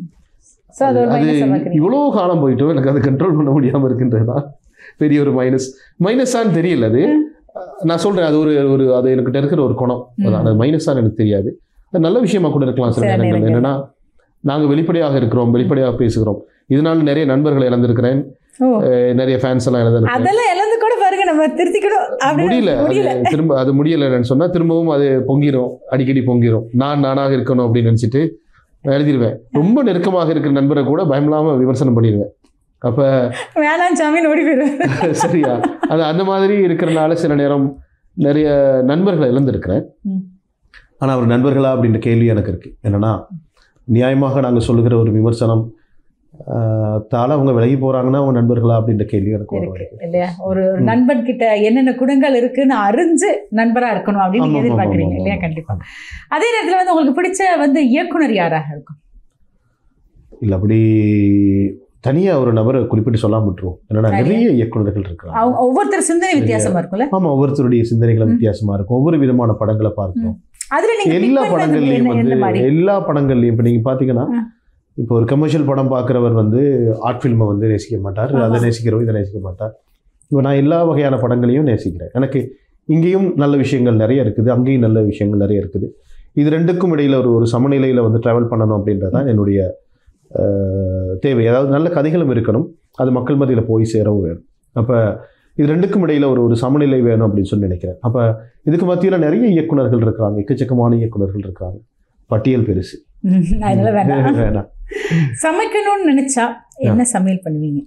சோ அது ஒரு அது மைனஸ் பார்க்குறீங்க இவ்வளோ காலம் போயிட்டும் எனக்கு அதை கண்ட்ரோல் பண்ண முடியாம இருக்கின்றது தான் பெரிய ஒரு மைனஸ் மைனஸான்னு தெரியல அது நான் சொல்றேன் அது ஒரு ஒரு அது எனக்கிட்ட இருக்கிற ஒரு குணம் அதான் அது மைனஸான்னு எனக்கு தெரியாது அது நல்ல விஷயமா கூட இருக்கலாம் சில சில நேரங்கள் நேரங்கள். என்னன்னா நாங்க வெளிப்படையாக இருக்கிறோம் வெளிப்படையாக பேசுகிறோம் இதனால நிறைய நண்பர்களை இழந்திருக்கிறேன் ஓ அஹ் நிறைய ஃபேன்ஸ் எல்லாம் இழந்திருக்கிறேன் அதெல்லாம் இழந்து கூட பாருங்க நம்ம திருத்திக்கணும் அப்படின்னு முடியல முடியல அது திரும்ப அது முடியலைன்னு சொன்னா திரும்பவும் அது பொங்கிரும் அடிக்கடி பொங்கிரும் நான் நானாக இருக்கணும் அப்படின்னு நினைச்சிட்டு நான் எழுதிடுவேன் ரொம்ப நெருக்கமாக இருக்கிற நண்பரை கூட பயமில்லாம விமர்சனம் பண்ணிடுவேன் அப்ப வேணாம் சாமின்னு ஓடி போயிடுவேன் சரியா அது அந்த மாதிரி இருக்கிறனால சில நேரம் நிறைய நண்பர்களை இழந்திருக்கிறேன் ம். ஆனா அவர் நண்பர்களா அப்படின்ற கேள்வி எனக்கு இருக்கு என்னன்னா நியாயமாக நாங்க சொல்லுகிற ஒரு விமர்சனம் ஆஹ், தால அவங்க விலகி போறாங்கன்னா அவங்க நண்பர்களா அப்படின்ற கேள்வி எனக்கு வரும் இருக்கு இல்லையா ஒரு ஒரு நண்பன் கிட்ட என்னென்ன குணங்கள் இருக்குன்னு அறிஞ்சு நண்பரா இருக்கணும் அப்படின்னு நீங்க ஆமா, ஆமா, எதிர்பார்க்கறீங்க ஆமா, இல்லையா ஆமா. கண்டிப்பா அதே நேரத்துல வந்து உங்களுக்கு பிடிச்ச வந்து இயக்குனர் யாராக இருக்கும் இல்ல அப்படி தனியா ஒரு நபரை குறிப்பிட்டு சொல்லாம விட்டுருவோம் என்னன்னா சரியா. நிறைய இயக்குனர்கள் இருக்காங்க அவங்க ஒவ்வொருத்தர் சிந்தனை வித்தியாசமா இருக்கும்ல ஆமா ஒவ்வொருத்தருடைய சிந்தனைகளும் ம். வித்தியாசமா இருக்கும் ஒவ்வொரு விதமான படங்களை பார்க்கிறோம் அதுல நீங்க pick எல்லா பண்ணது படங்கள்லயும் என்ன- வந்து எந்த மாதிரி எல்லா படங்கள்லயும் இப்போ நீங்க பாத்தீங்கன்னா ஆ. இப்போ ஒரு கமர்ஷியல் படம் பார்க்குறவர் வந்து ஆர்ட் ஃபில்மை வந்து நேசிக்க மாட்டார் ஆமா. அதை நேசிக்கிறவர் இதை நேசிக்க மாட்டார் இப்போ நான் எல்லா வகையான படங்களையும் நேசிக்கிறேன் எனக்கு இங்கேயும் நல்ல விஷயங்கள் நிறைய இருக்குது அங்கேயும் நல்ல விஷயங்கள் நிறைய இருக்குது இது ரெண்டுக்கும் இடையில ஒரு ஒரு சமநிலையில வந்து ட்ராவல் பண்ணணும் அப்படின்றதான் என்னுடைய அஹ், தேவை அதாவது நல்ல கதைகளும் இருக்கணும் அது மக்கள் மத்தியில் போய் சேரவும் வேணும் அப்போ இது ரெண்டுக்கும் இடையில ஒரு ஒரு சமநிலை வேணும் அப்படின்னு சொல்லி நினைக்கிறேன் அப்போ இதுக்கு மத்தியில் நிறைய இயக்குனர்கள் இருக்கிறாங்க எக்கச்சக்கமான இயக்குனர்கள் இருக்கிறாங்க பட்டியல் பெருசு ம், அதனால வேண்டாம் வேணாம் சமைக்கணும்னு நினைச்சா என்ன சமையல் பண்ணுவீங்க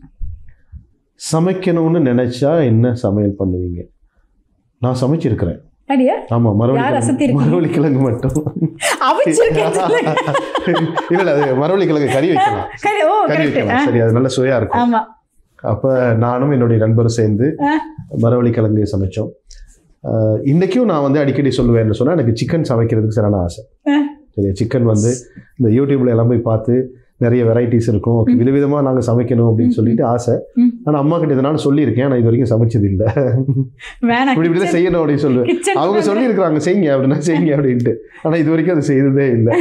சமைக்கணும்னு நினைச்சா என்ன சமையல் பண்ணுவீங்க நான் சமைச்சிருக்கிறேன் அடியா ஆமா மரவள்ளி யார் கிழங்கு- அசத்திருக்கீங்க? மரவள்ளி கிழங்கு மட்டும் அவிச்சிருக்கேன் சொல்லுங்க. இல்ல இல்ல, அது மரவள்ளி கிழங்கு கறி வைக்கலாம் சரி ஓ கறி கரெக்ட் வைக்கலாம் சரி அது நல்ல சுவையா இருக்கும் ஆமா அப்ப நானும் என்னுடைய நண்பரும் சேர்ந்து ஆ. மரவள்ளி கிழங்கு சமைச்சோம் ஆஹ் இன்னைக்கும் நான் வந்து அடிக்கடி சொல்லுவேன்னு சொன்னா எனக்கு சிக்கன் சமைக்கிறதுக்கு சரியான ஆசை ஆ. சரியா சிக்கன் வந்து இந்த யூடியூப்ல எல்லாம் போய் பார்த்து நிறைய வெரைட்டிஸ் இருக்கும் ம். விதவிதமா நாங்க சமைக்கணும் அப்படின்னு ம். சொல்லிட்டு ஆசை ம். ஆனா அம்மா கிட்ட இதனால சொல்லியிருக்கேன் ஆனா இது வரைக்கும் சமைச்சது இல்ல வேணாம் இப்படி இப்படி தான் செய்யணும் அப்படின்னு சொல்லுவேன் கிச்சன் அவங்க சொல்லி இருக்கிறாங்க செய்யுங்க அப்படின்னா செய்யுங்க அப்படின்ட்டு ஆனா இது வரைக்கும் அது செய்ததே இல்லை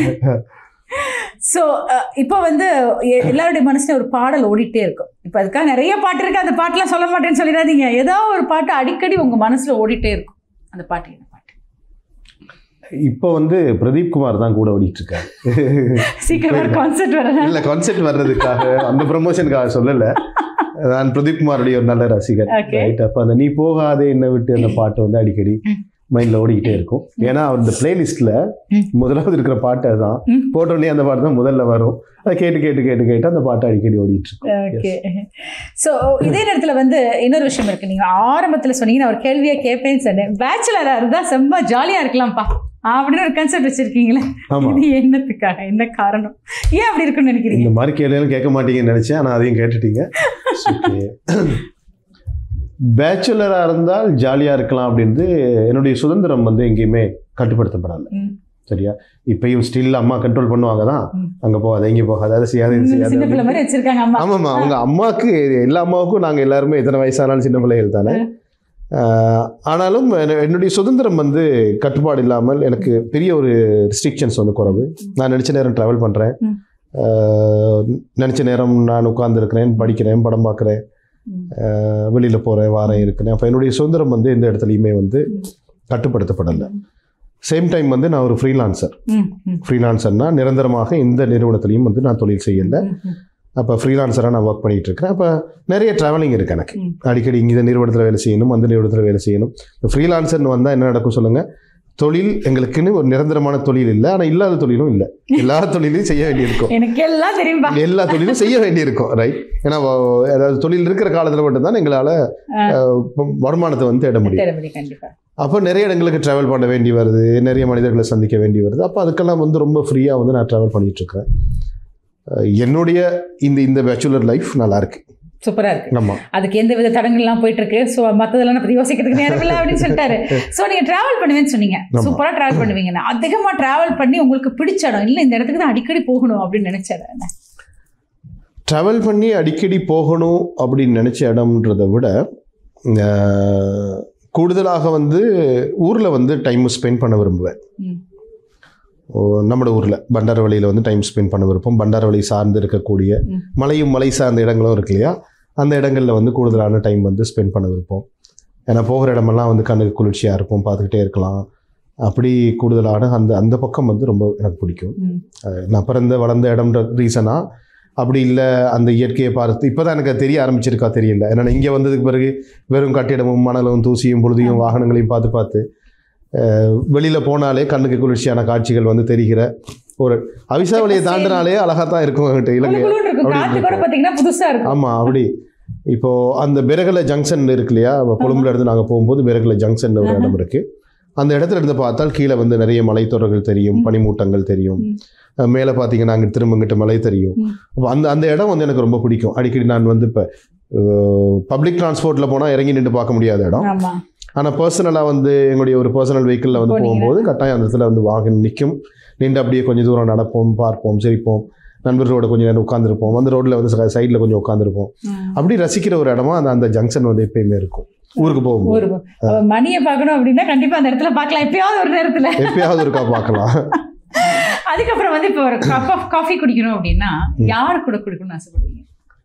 ஸோ இப்போ வந்து எ- எல்லாருடைய மனசுல ஒரு பாடல் ஓடிட்டே இருக்கும் இப்போ அதுக்காக நிறைய பாட்டு இருக்கு அந்த பாட்டுலாம் சொல்ல மாட்டேன்னு சொல்லிடாதீங்க ஏதோ ஒரு பாட்டு அடிக்கடி உங்க மனசுல ஓடிட்டே இருக்கும் அந்த பாட்டு என்ன பாட்டு இப்போ வந்து பிரதீப் குமார் தான் கூட ஓடிட்டு இருக்காரு சீக்கிரம் கான்செர்ட் வரல இல்ல கான்செப்ட் வர்றதுக்காக அந்த ப்ரமோஷனுக்காக சொல்லல நான் பிரதீப் குமாருடைய ஒரு நல்ல ரசிகர் Okay. ரைட் அப்ப அந்த நீ போகாதே என்ன விட்டு அந்த பாட்டு வந்து அடிக்கடி ம். மைண்ட்ல ஓடிக்கிட்டே இருக்கும் ஏன்னா அந்த பிளேலிஸ்ட்ல ம். முதலாவது இருக்கிற பாட்டு அதுதான் ம். போட்டோடனே அந்த பாட்டு தான் முதல்ல வரும் அதை கேட்டு கேட்டு கேட்டு கேட்டு அந்த பாட்டு அடிக்கடி ஓடிட்டு இருக்கும் ஓகே ஸோ இதே நேரத்துல வந்து இன்னொரு விஷயம் இருக்கு நீங்க ஆரம்பத்துல சொன்னீங்க நான் ஒரு கேள்வியா கேட்பேன்னு சொன்னேன் பேச்சுலரா இருந்தா செம்ம ஜாலியா இருக்கலாம்ப்பா அப்படின்னு ஒரு கன்செப்ட் வச்சிருக்கீங்களே ஆமா இது என்னத்துக்காக என்ன காரணம் ஏன் அப்படி இருக்குன்னு நினைக்கிறீங்க இந்த மாதிரி கேள்வியெல்லாம் கேட்க மாட்டீங்கன்னு நினைச்சேன் ஆனால் அதையும் கேட்டுட்டீங்க பேச்சுலராக இருந்தால் ஜாலியாக இருக்கலாம் அப்படின்றது என்னுடைய சுதந்திரம் வந்து எங்கேயுமே கட்டுப்படுத்தப்படலை ம். சரியா இப்பயும் ஸ்டில் அம்மா கண்ட்ரோல் பண்ணுவாங்க தான் ம். அங்கே போகாத இங்கே போகாத அதை செய்யாத இது செய்யாத சின்ன பிள்ளை அப்படின்னு. மாதிரி வச்சிருக்காங்க அம்மா ஆமாம்மா அவங்க அம்மாவுக்கு எல்லா அம்மாவுக்கும் நாங்கள் எல்லாருமே எத்தனை வயசானாலும் சின்ன பிள்ளைகள் தானே ஆஹ், ஆனாலும் என்ன- என்னுடைய சுதந்திரம் வந்து கட்டுப்பாடு இல்லாமல் எனக்கு பெரிய ஒரு ரெஸ்ட்ரிக்ஷன்ஸ் வந்து குறைவு நான் நினச்ச நேரம் ட்ராவல் பண்ணுறேன் ம். நினச்ச நேரம் நான் உட்காந்துருக்கிறேன் படிக்கிறேன் படம் பார்க்குறேன் ம். வெளியில் போகிறேன் வாரேன் இருக்கிறேன் அப்போ என்னுடைய சுதந்திரம் வந்து எந்த இடத்துலையுமே வந்து ம். கட்டுப்படுத்தப்படலை சேம் டைம் வந்து நான் ஒரு ஃப்ரீலான்சர் ம், ம், ஃப்ரீலான்சர்னா நிரந்தரமாக எந்த நிறுவனத்திலையும் வந்து நான் தொழில் செய்யலை ம், ம். அப்போ ஃப்ரீலான்சராக நான் ஒர்க் பண்ணிகிட்டு இருக்கிறேன் அப்போ நிறைய ட்ராவலிங் இருக்குது எனக்கு ம். அடிக்கடி இந்த நிறுவனத்தில் வேலை செய்யணும் அந்த நிறுவனத்தில் வேலை செய்யணும் இப்போ ஃப்ரீலான்சர்னு வந்தால் என்ன நடக்கும் சொல்லுங்கள் தொழில் எங்களுக்குன்னு ஒரு நிரந்தரமான தொழில் இல்லை ஆனால் இல்லாத தொழிலும் இல்லை எல்லா தொழிலையும் செய்ய வேண்டியிருக்கும் எனக்கு எல்லாம் தெரியும்பா எல்லா தொழிலும் செய்ய வேண்டியிருக்கும் ரைட் ஏன்னா வ- அதாவது தொழில் இருக்கிற காலத்தில் மட்டும்தான் எங்களால் வருமானத்தை வந்து தேட முடியும் தேவைப்படி கண்டிப்பா அப்போ நிறைய இடங்களுக்கு ட்ராவல் பண்ண வேண்டி வருது நிறைய மனிதர்களை சந்திக்க வேண்டி வருது அப்போ அதுக்கெல்லாம் வந்து ரொம்ப ஃப்ரீயாக வந்து நான் ட்ராவல் பண்ணிட்டு இருக்கிறேன் அஹ் என்னுடைய இந்த இந்த பேச்சுலர் லைஃப் நல்லா இருக்கு சூப்பரா இருக்கு ஆமாம் அதுக்கு எந்த வித தடங்கள்லாம் போயிட்டு இருக்கு ஸோ மற்றதெல்லாம் பற்றி யோசிக்கிறதுக்கு நேரம் இல்லை அப்படின்னு சொல்லிட்டாரு ஸோ நீங்க டிராவல் பண்ணுவேன்னு சொன்னீங்க ஆமா. சூப்பரா டிராவல் பண்ணுவீங்கன்னு அதிகமா டிராவல் பண்ணி உங்களுக்கு பிடிச்ச இடம் இல்லை இந்த இடத்துக்கு தான் அடிக்கடி போகணும் அப்படின்னு நினைச்ச இடம் என்ன ட்ராவல் பண்ணி அடிக்கடி போகணும் அப்படின்னு நினச்ச இடம்ன்றதை விட அஹ், கூடுதலாக வந்து ஊரில் வந்து டைம் ஸ்பெண்ட் பண்ண விரும்புவேன் ம். ஓ, நம்மட ஊரில் பண்டாரவளியில் வந்து டைம் ஸ்பெண்ட் பண்ண விருப்பம் பண்டாரவளி சார்ந்து இருக்கக்கூடிய ம். மலையும் மலை சார்ந்த இடங்களும் இருக்கு இல்லையா அந்த இடங்களில் வந்து கூடுதலான டைம் வந்து ஸ்பெண்ட் பண்ண விருப்பம் ஏன்னா போகிற இடமெல்லாம் வந்து கண்ணுக்கு குளிர்ச்சியாக இருக்கும் பார்த்துக்கிட்டே இருக்கலாம் அப்படி கூடுதலான அந்த அந்த பக்கம் வந்து ரொம்ப எனக்கு பிடிக்கும் ம். அஹ் நான் பிறந்த வளர்ந்த இடம்ன்ற ரீசனாக அப்படி இல்லை அந்த இயற்கையை பார்த்து இப்போ தான் எனக்கு அது தெரிய ஆரம்பிச்சிருக்கா தெரியல ஏன்னா இங்கே வந்ததுக்கு பிறகு வெறும் கட்டிடமும் மணலும் தூசியும் புழுதியும் வாகனங்களையும் பார்த்து பார்த்து வெளியில் போனாலே கண்ணுக்கு குளிர்ச்சியான காட்சிகள் வந்து தெரிகிற ஒரு அவிசாவளியை தாண்டினாலே அழகாக தான் இருக்கும் என்கிட்ட இலங்கை குளு குளுன்னு இருக்கும் அப்படி காத்து கூட இருக்கும். பாத்தீங்கன்னா புதுசா இருக்கும் ஆமாம் அப்படி இப்போ அந்த பெரகல ஜங்ஷன் இருக்கு இல்லையா கொழும்புல இருந்து நாங்கள் போகும்போது பெரகல ஜங்ஷன் ஒரு இடம் இருக்கு அந்த இடத்துல இருந்து பார்த்தால் கீழே வந்து நிறைய மலைத்தொடர்கள் தெரியும் ம். பனிமூட்டங்கள் தெரியும் ம். அஹ் மேலே பார்த்தீங்கன்னா அங்கே திரும்பங்கிட்ட மலை தெரியும் ம். அப்போ அந்த அந்த இடம் வந்து எனக்கு ரொம்ப பிடிக்கும் அடிக்கடி நான் வந்து இப்போ பப்ளிக் டிரான்ஸ்போர்ட்டில் போனால் இறங்கி நின்று பார்க்க முடியாத இடம் ஆமா ஆனால் பர்சனலாக வந்து எங்களுடைய ஒரு பர்சனல் வெஹிக்கிளில் வந்து போனீங்கன்னா? போகும்போது கட்டாயம் அந்த இடத்துல வந்து வாகனம் நிற்கும் நின்று அப்படியே கொஞ்சம் தூரம் நடப்போம் பார்ப்போம் சிரிப்போம் நண்பர்களோட கொஞ்சம் நேரம் உட்காந்துருப்போம் அந்த ரோட்டில் வந்து சைடில் கொஞ்சம் உட்காந்துருப்போம் ம். அப்படி ரசிக்கிற ஒரு இடமா அந்த அந்த ஜங்ஷன் வந்து எப்பயுமே இருக்கும் ஊருக்கு போகும்போது ஒரு அவ மணியை பார்க்கணும் அப்படின்னா கண்டிப்பா அந்த இடத்துல பார்க்கலாம் எப்பயாவது ஒரு நேரத்துல எப்பயாவது ஒருக்கா பார்க்கலாம் அதுக்கப்புறம் வந்து இப்போ ஒரு கப் ஆஃப் காஃபி குடிக்கணும் அப்படின்னா யார் கூட குடிக்கணும்னு ஆசைப்படுவீங்க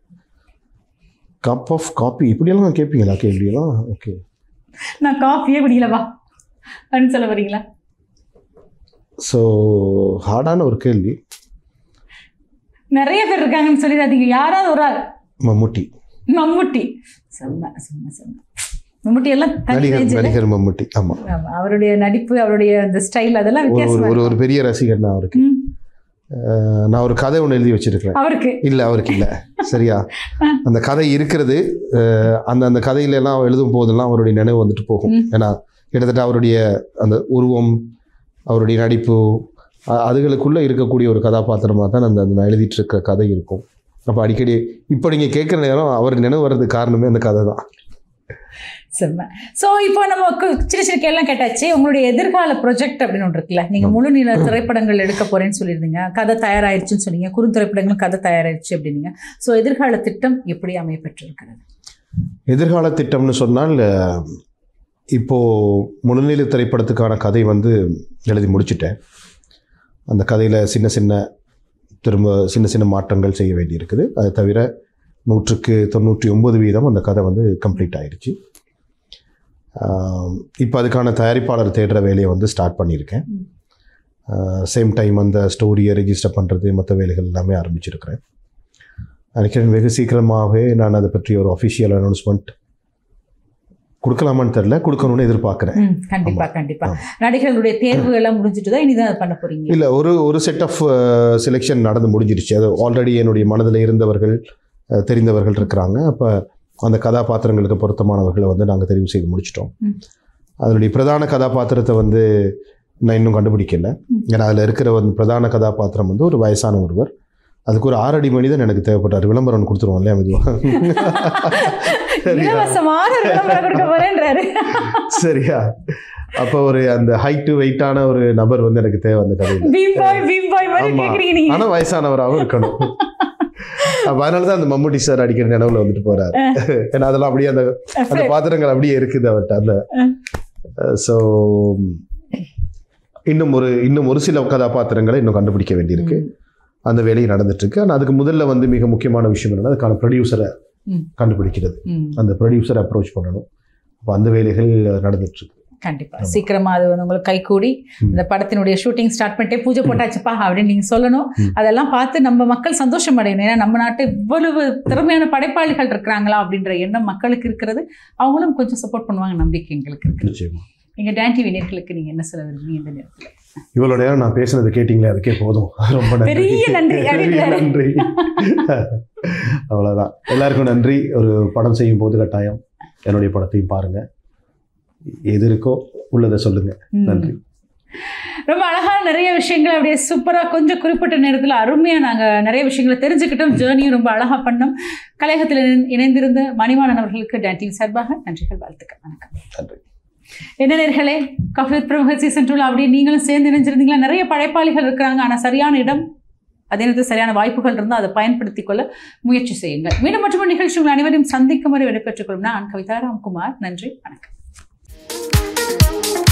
கப் ஆஃப் காப்பி இப்படியெல்லாம் கேட்பீங்களா கேள்வியெல்லாம் ஓகே நான் காஃபியே குடிக்கலவா அப்படின்னு சொல்ல வரீங்களா ஸோ ஹார்டான ஒரு கேள்வி நிறைய பேர் இருக்காங்கன்னு சொல்லிடாதீங்க யாராவது ஒரு ஆள் மம்முட்டி மம்முட்டி செம்ம செம்ம செம்ம மம்முட்டி எல்லாம் தனி நடிகர் range ல. நடிகர் மம்முட்டி ஆமாம் ஆமா, அவருடைய நடிப்பு அவருடைய அந்த ஸ்டைல் அதெல்லாம் ஒரு ஒரு வித்தியாசமா ஒரு ஒரு இருக்கும். பெரிய ரசிகர் நான் அவருக்கு ம், அஹ் நான் ஒரு கதை ஒன்று எழுதி வச்சிருக்கிறேன் அவருக்கு இல்லை அவருக்கு இல்லை சரியா அந்த கதை இருக்கிறது அஹ் அந்த அந்த கதையில எல்லாம் எழுதும் போதெல்லாம் அவருடைய நினைவு வந்துட்டு போகும் ம். ஏன்னா கிட்டத்தட்ட அவருடைய அந்த உருவம் அவருடைய நடிப்பு அ- அதுகளுக்குள்ள இருக்கக்கூடிய ஒரு கதாபாத்திரமாக தான் அந்த அந்த நான் எழுதிட்டு இருக்கிற கதை இருக்கும் அப்போ அடிக்கடி இப்போ நீங்கள் கேட்குற நேரம் அவர் நினைவு வர்றதுக்கு காரணமே அந்த கதை தான் செம்ம ஸோ இப்போ நம்ம கு- சின்ன சின்ன கேள்விலாம் கேட்டாச்சு உங்களுடைய எதிர்கால ப்ரொஜெக்ட் அப்படின்னு ஒன்று இருக்குல்ல நீங்கள் முழு நீள திரைப்படங்கள் எடுக்க போறேன்னு சொல்லியிருந்தீங்க கதை தயாராயிருச்சுன்னு சொன்னீங்க குறுந்திரைப்படங்களும் கதை தயாராயிருச்சு அப்படின்னீங்க ஸோ எதிர்கால திட்டம் எப்படி அமையப்பட்டிருக்கிறது எதிர்கால திட்டம்னு சொன்னால் அஹ், இப்போ முழுநிலை திரைப்படத்துக்கான கதை வந்து எழுதி முடிச்சிட்டேன் அந்த கதையில் சின்ன சின்ன திரும்ப சின்ன சின்ன மாற்றங்கள் செய்ய வேண்டியிருக்குது அது தவிர நூற்றுக்கு தொண்ணூற்றி ஒன்பது வீதம் அந்த கதை வந்து கம்ப்ளீட் ஆயிடுச்சு இப்போ அதுக்கான தயாரிப்பாளர் தேடுற வேலையை வந்து ஸ்டார்ட் பண்ணியிருக்கேன் ம். சேம் டைம் அந்த ஸ்டோரியை ரெஜிஸ்டர் பண்ணுறது மற்ற வேலைகள் எல்லாமே ஆரம்பிச்சிருக்கிறேன் நினைக்கிறேன் வெகு சீக்கிரமாகவே நான் அதை பற்றி ஒரு அஃபிஷியல் அனௌன்ஸ்மெண்ட் கொடுக்கலாமான்னு தெரில கொடுக்கணும்னு எதிர்பார்க்குறேன் ம் கண்டிப்பா கண்டிப்பா ஆமா. நடிகர்களுடைய தேர்வு எல்லாம் முடிஞ்சுட்டு தான் இனிதான் அதை பண்ண போறீங்க இல்லை ஒரு ஒரு செட் ஆஃப் செலெக்ஷன் நடந்து முடிஞ்சிருச்சு அது ஆல்ரெடி என்னுடைய மனதில் இருந்தவர்கள் அஹ், தெரிந்தவர்கள் இருக்கிறாங்க அப்போ அந்த கதாபாத்திரங்களுக்கு பொருத்தமானவர்களை வந்து நாங்கள் தெரிவு செய்து முடிச்சிட்டோம் ம். அதனுடைய பிரதான கதாபாத்திரத்தை வந்து நான் இன்னும் கண்டுபிடிக்கல ஏன்னா அதில் இருக்கிற ஒரு பிரதான கதாபாத்திரம் வந்து ஒரு வயசான ஒருவர் அதுக்கு ஒரு ஆறடி மனிதன் எனக்கு தேவைப்பட்டார் விளம்பரம் ஒன்று கொடுத்துருவோம் இல்லையா மெதுவாக சரியா இலவசமான ஒரு விளம்பரம் கொடுக்க போறேன்றாரு சரியா அப்போ ஒரு அந்த ஹைட்டு வெயிட்டான ஒரு நபர் வந்து எனக்கு தேவை அந்த கதையில் பீம் பாய் பீம் பாய் மாதிரி ஆமா. கேக்குறீங்க நீங்க ஆனால் வயசானவராகவும் இருக்கணும் அப்ப அதனால தான் அந்த மம்முட்டி சார் அடிக்கிற நினைவுல வந்துட்டு போறாரு ஏன்னா அதெல்லாம் அப்படியே அந்த அந்த பாத்திரங்கள் அப்படியே இருக்குது அவர்கிட்ட அந்த ஸோ இன்னும் ஒரு இன்னும் ஒரு சில கதாபாத்திரங்களை இன்னும் கண்டுபிடிக்க வேண்டியிருக்கு அந்த வேலையை நடந்துட்டு இருக்கு ஆனால் அதுக்கு முதல்ல வந்து மிக முக்கியமான விஷயம் என்னன்னா அதுக்கான ப்ரொடியூசரை ம். கண்டுபிடிக்கிறது ம். அந்த ப்ரொடியூசரை அப்ரோச் பண்ணணும் அப்போ அந்த வேலைகள் நடந்துட்டு இருக்கு கண்டிப்பா சீக்கிரமா அது வந்து உங்களுக்கு கைகூடி ம். இந்த படத்தினுடைய ஷூட்டிங் ஸ்டார்ட் பண்ணிட்டே பூஜை போட்டாச்சுப்பா அப்படின்னு நீங்க சொல்லணும் ம். அதெல்லாம் பார்த்து நம்ம மக்கள் சந்தோஷம் அடையணும் ஏன்னா நம்ம நாட்டு இவ்வளவு திறமையான படைப்பாளிகள் இருக்கிறாங்களா அப்படின்ற எண்ணம் மக்களுக்கு இருக்கிறது அவங்களும் கொஞ்சம் சப்போர்ட் பண்ணுவாங்க நம்பிக்கை எங்களுக்கு இருக்கு நிச்சயமா எங்க டான் டிவி நேர்களுக்கு நீங்க என்ன சொல்ல விரும்புறீங்க இந்த நேரத்துல இவ்வளோ நேரம் நான் பேசுனது கேட்டிங்களே அதுக்கே போதும் ரொம்ப நன்றி பெரிய நன்றி பெரிய அப்படின்றாரு. நன்றி அவ்வளோதான் எல்லாருக்கும் நன்றி ஒரு படம் செய்யும் போது கட்டாயம் என்னுடைய படத்தையும் பாருங்க எது இருக்கோ உள்ளதை சொல்லுங்க ம். நன்றி ரொம்ப அழகான நிறைய விஷயங்கள் அப்படியே சூப்பராக கொஞ்சம் குறிப்பிட்ட நேரத்தில் அருமையாக நாங்கள் நிறைய விஷயங்களை தெரிஞ்சுக்கிட்டோம் ஜேர்னியும் ரொம்ப அழகாக பண்ணோம் கலையகத்தில் இணை- இணைந்திருந்த மணிவாணன் அவர்களுக்கு டான் டிவி சார்பாக நன்றிகள் வாழ்த்துக்கள் வணக்கம் நன்றி என்ன நேர்களே கஃபித் பிரமுக சீசன் டூல அப்படியே நீங்களும் சேர்ந்து இணைஞ்சிருந்தீங்களா நிறைய படைப்பாளிகள் இருக்கிறாங்க ஆனால் சரியான இடம் அதே நேரத்தில் சரியான வாய்ப்புகள் இருந்தால் அதை பயன்படுத்திக் கொள்ள முயற்சி செய்யுங்கள் மீண்டும் மற்றும் நிகழ்ச்சி உங்கள் அனைவரையும் சந்திக்கும் வரை விடைபெற்றுக் கொள்ளும் நான் கவிதா ராம்குமார் நன்றி வணக்கம்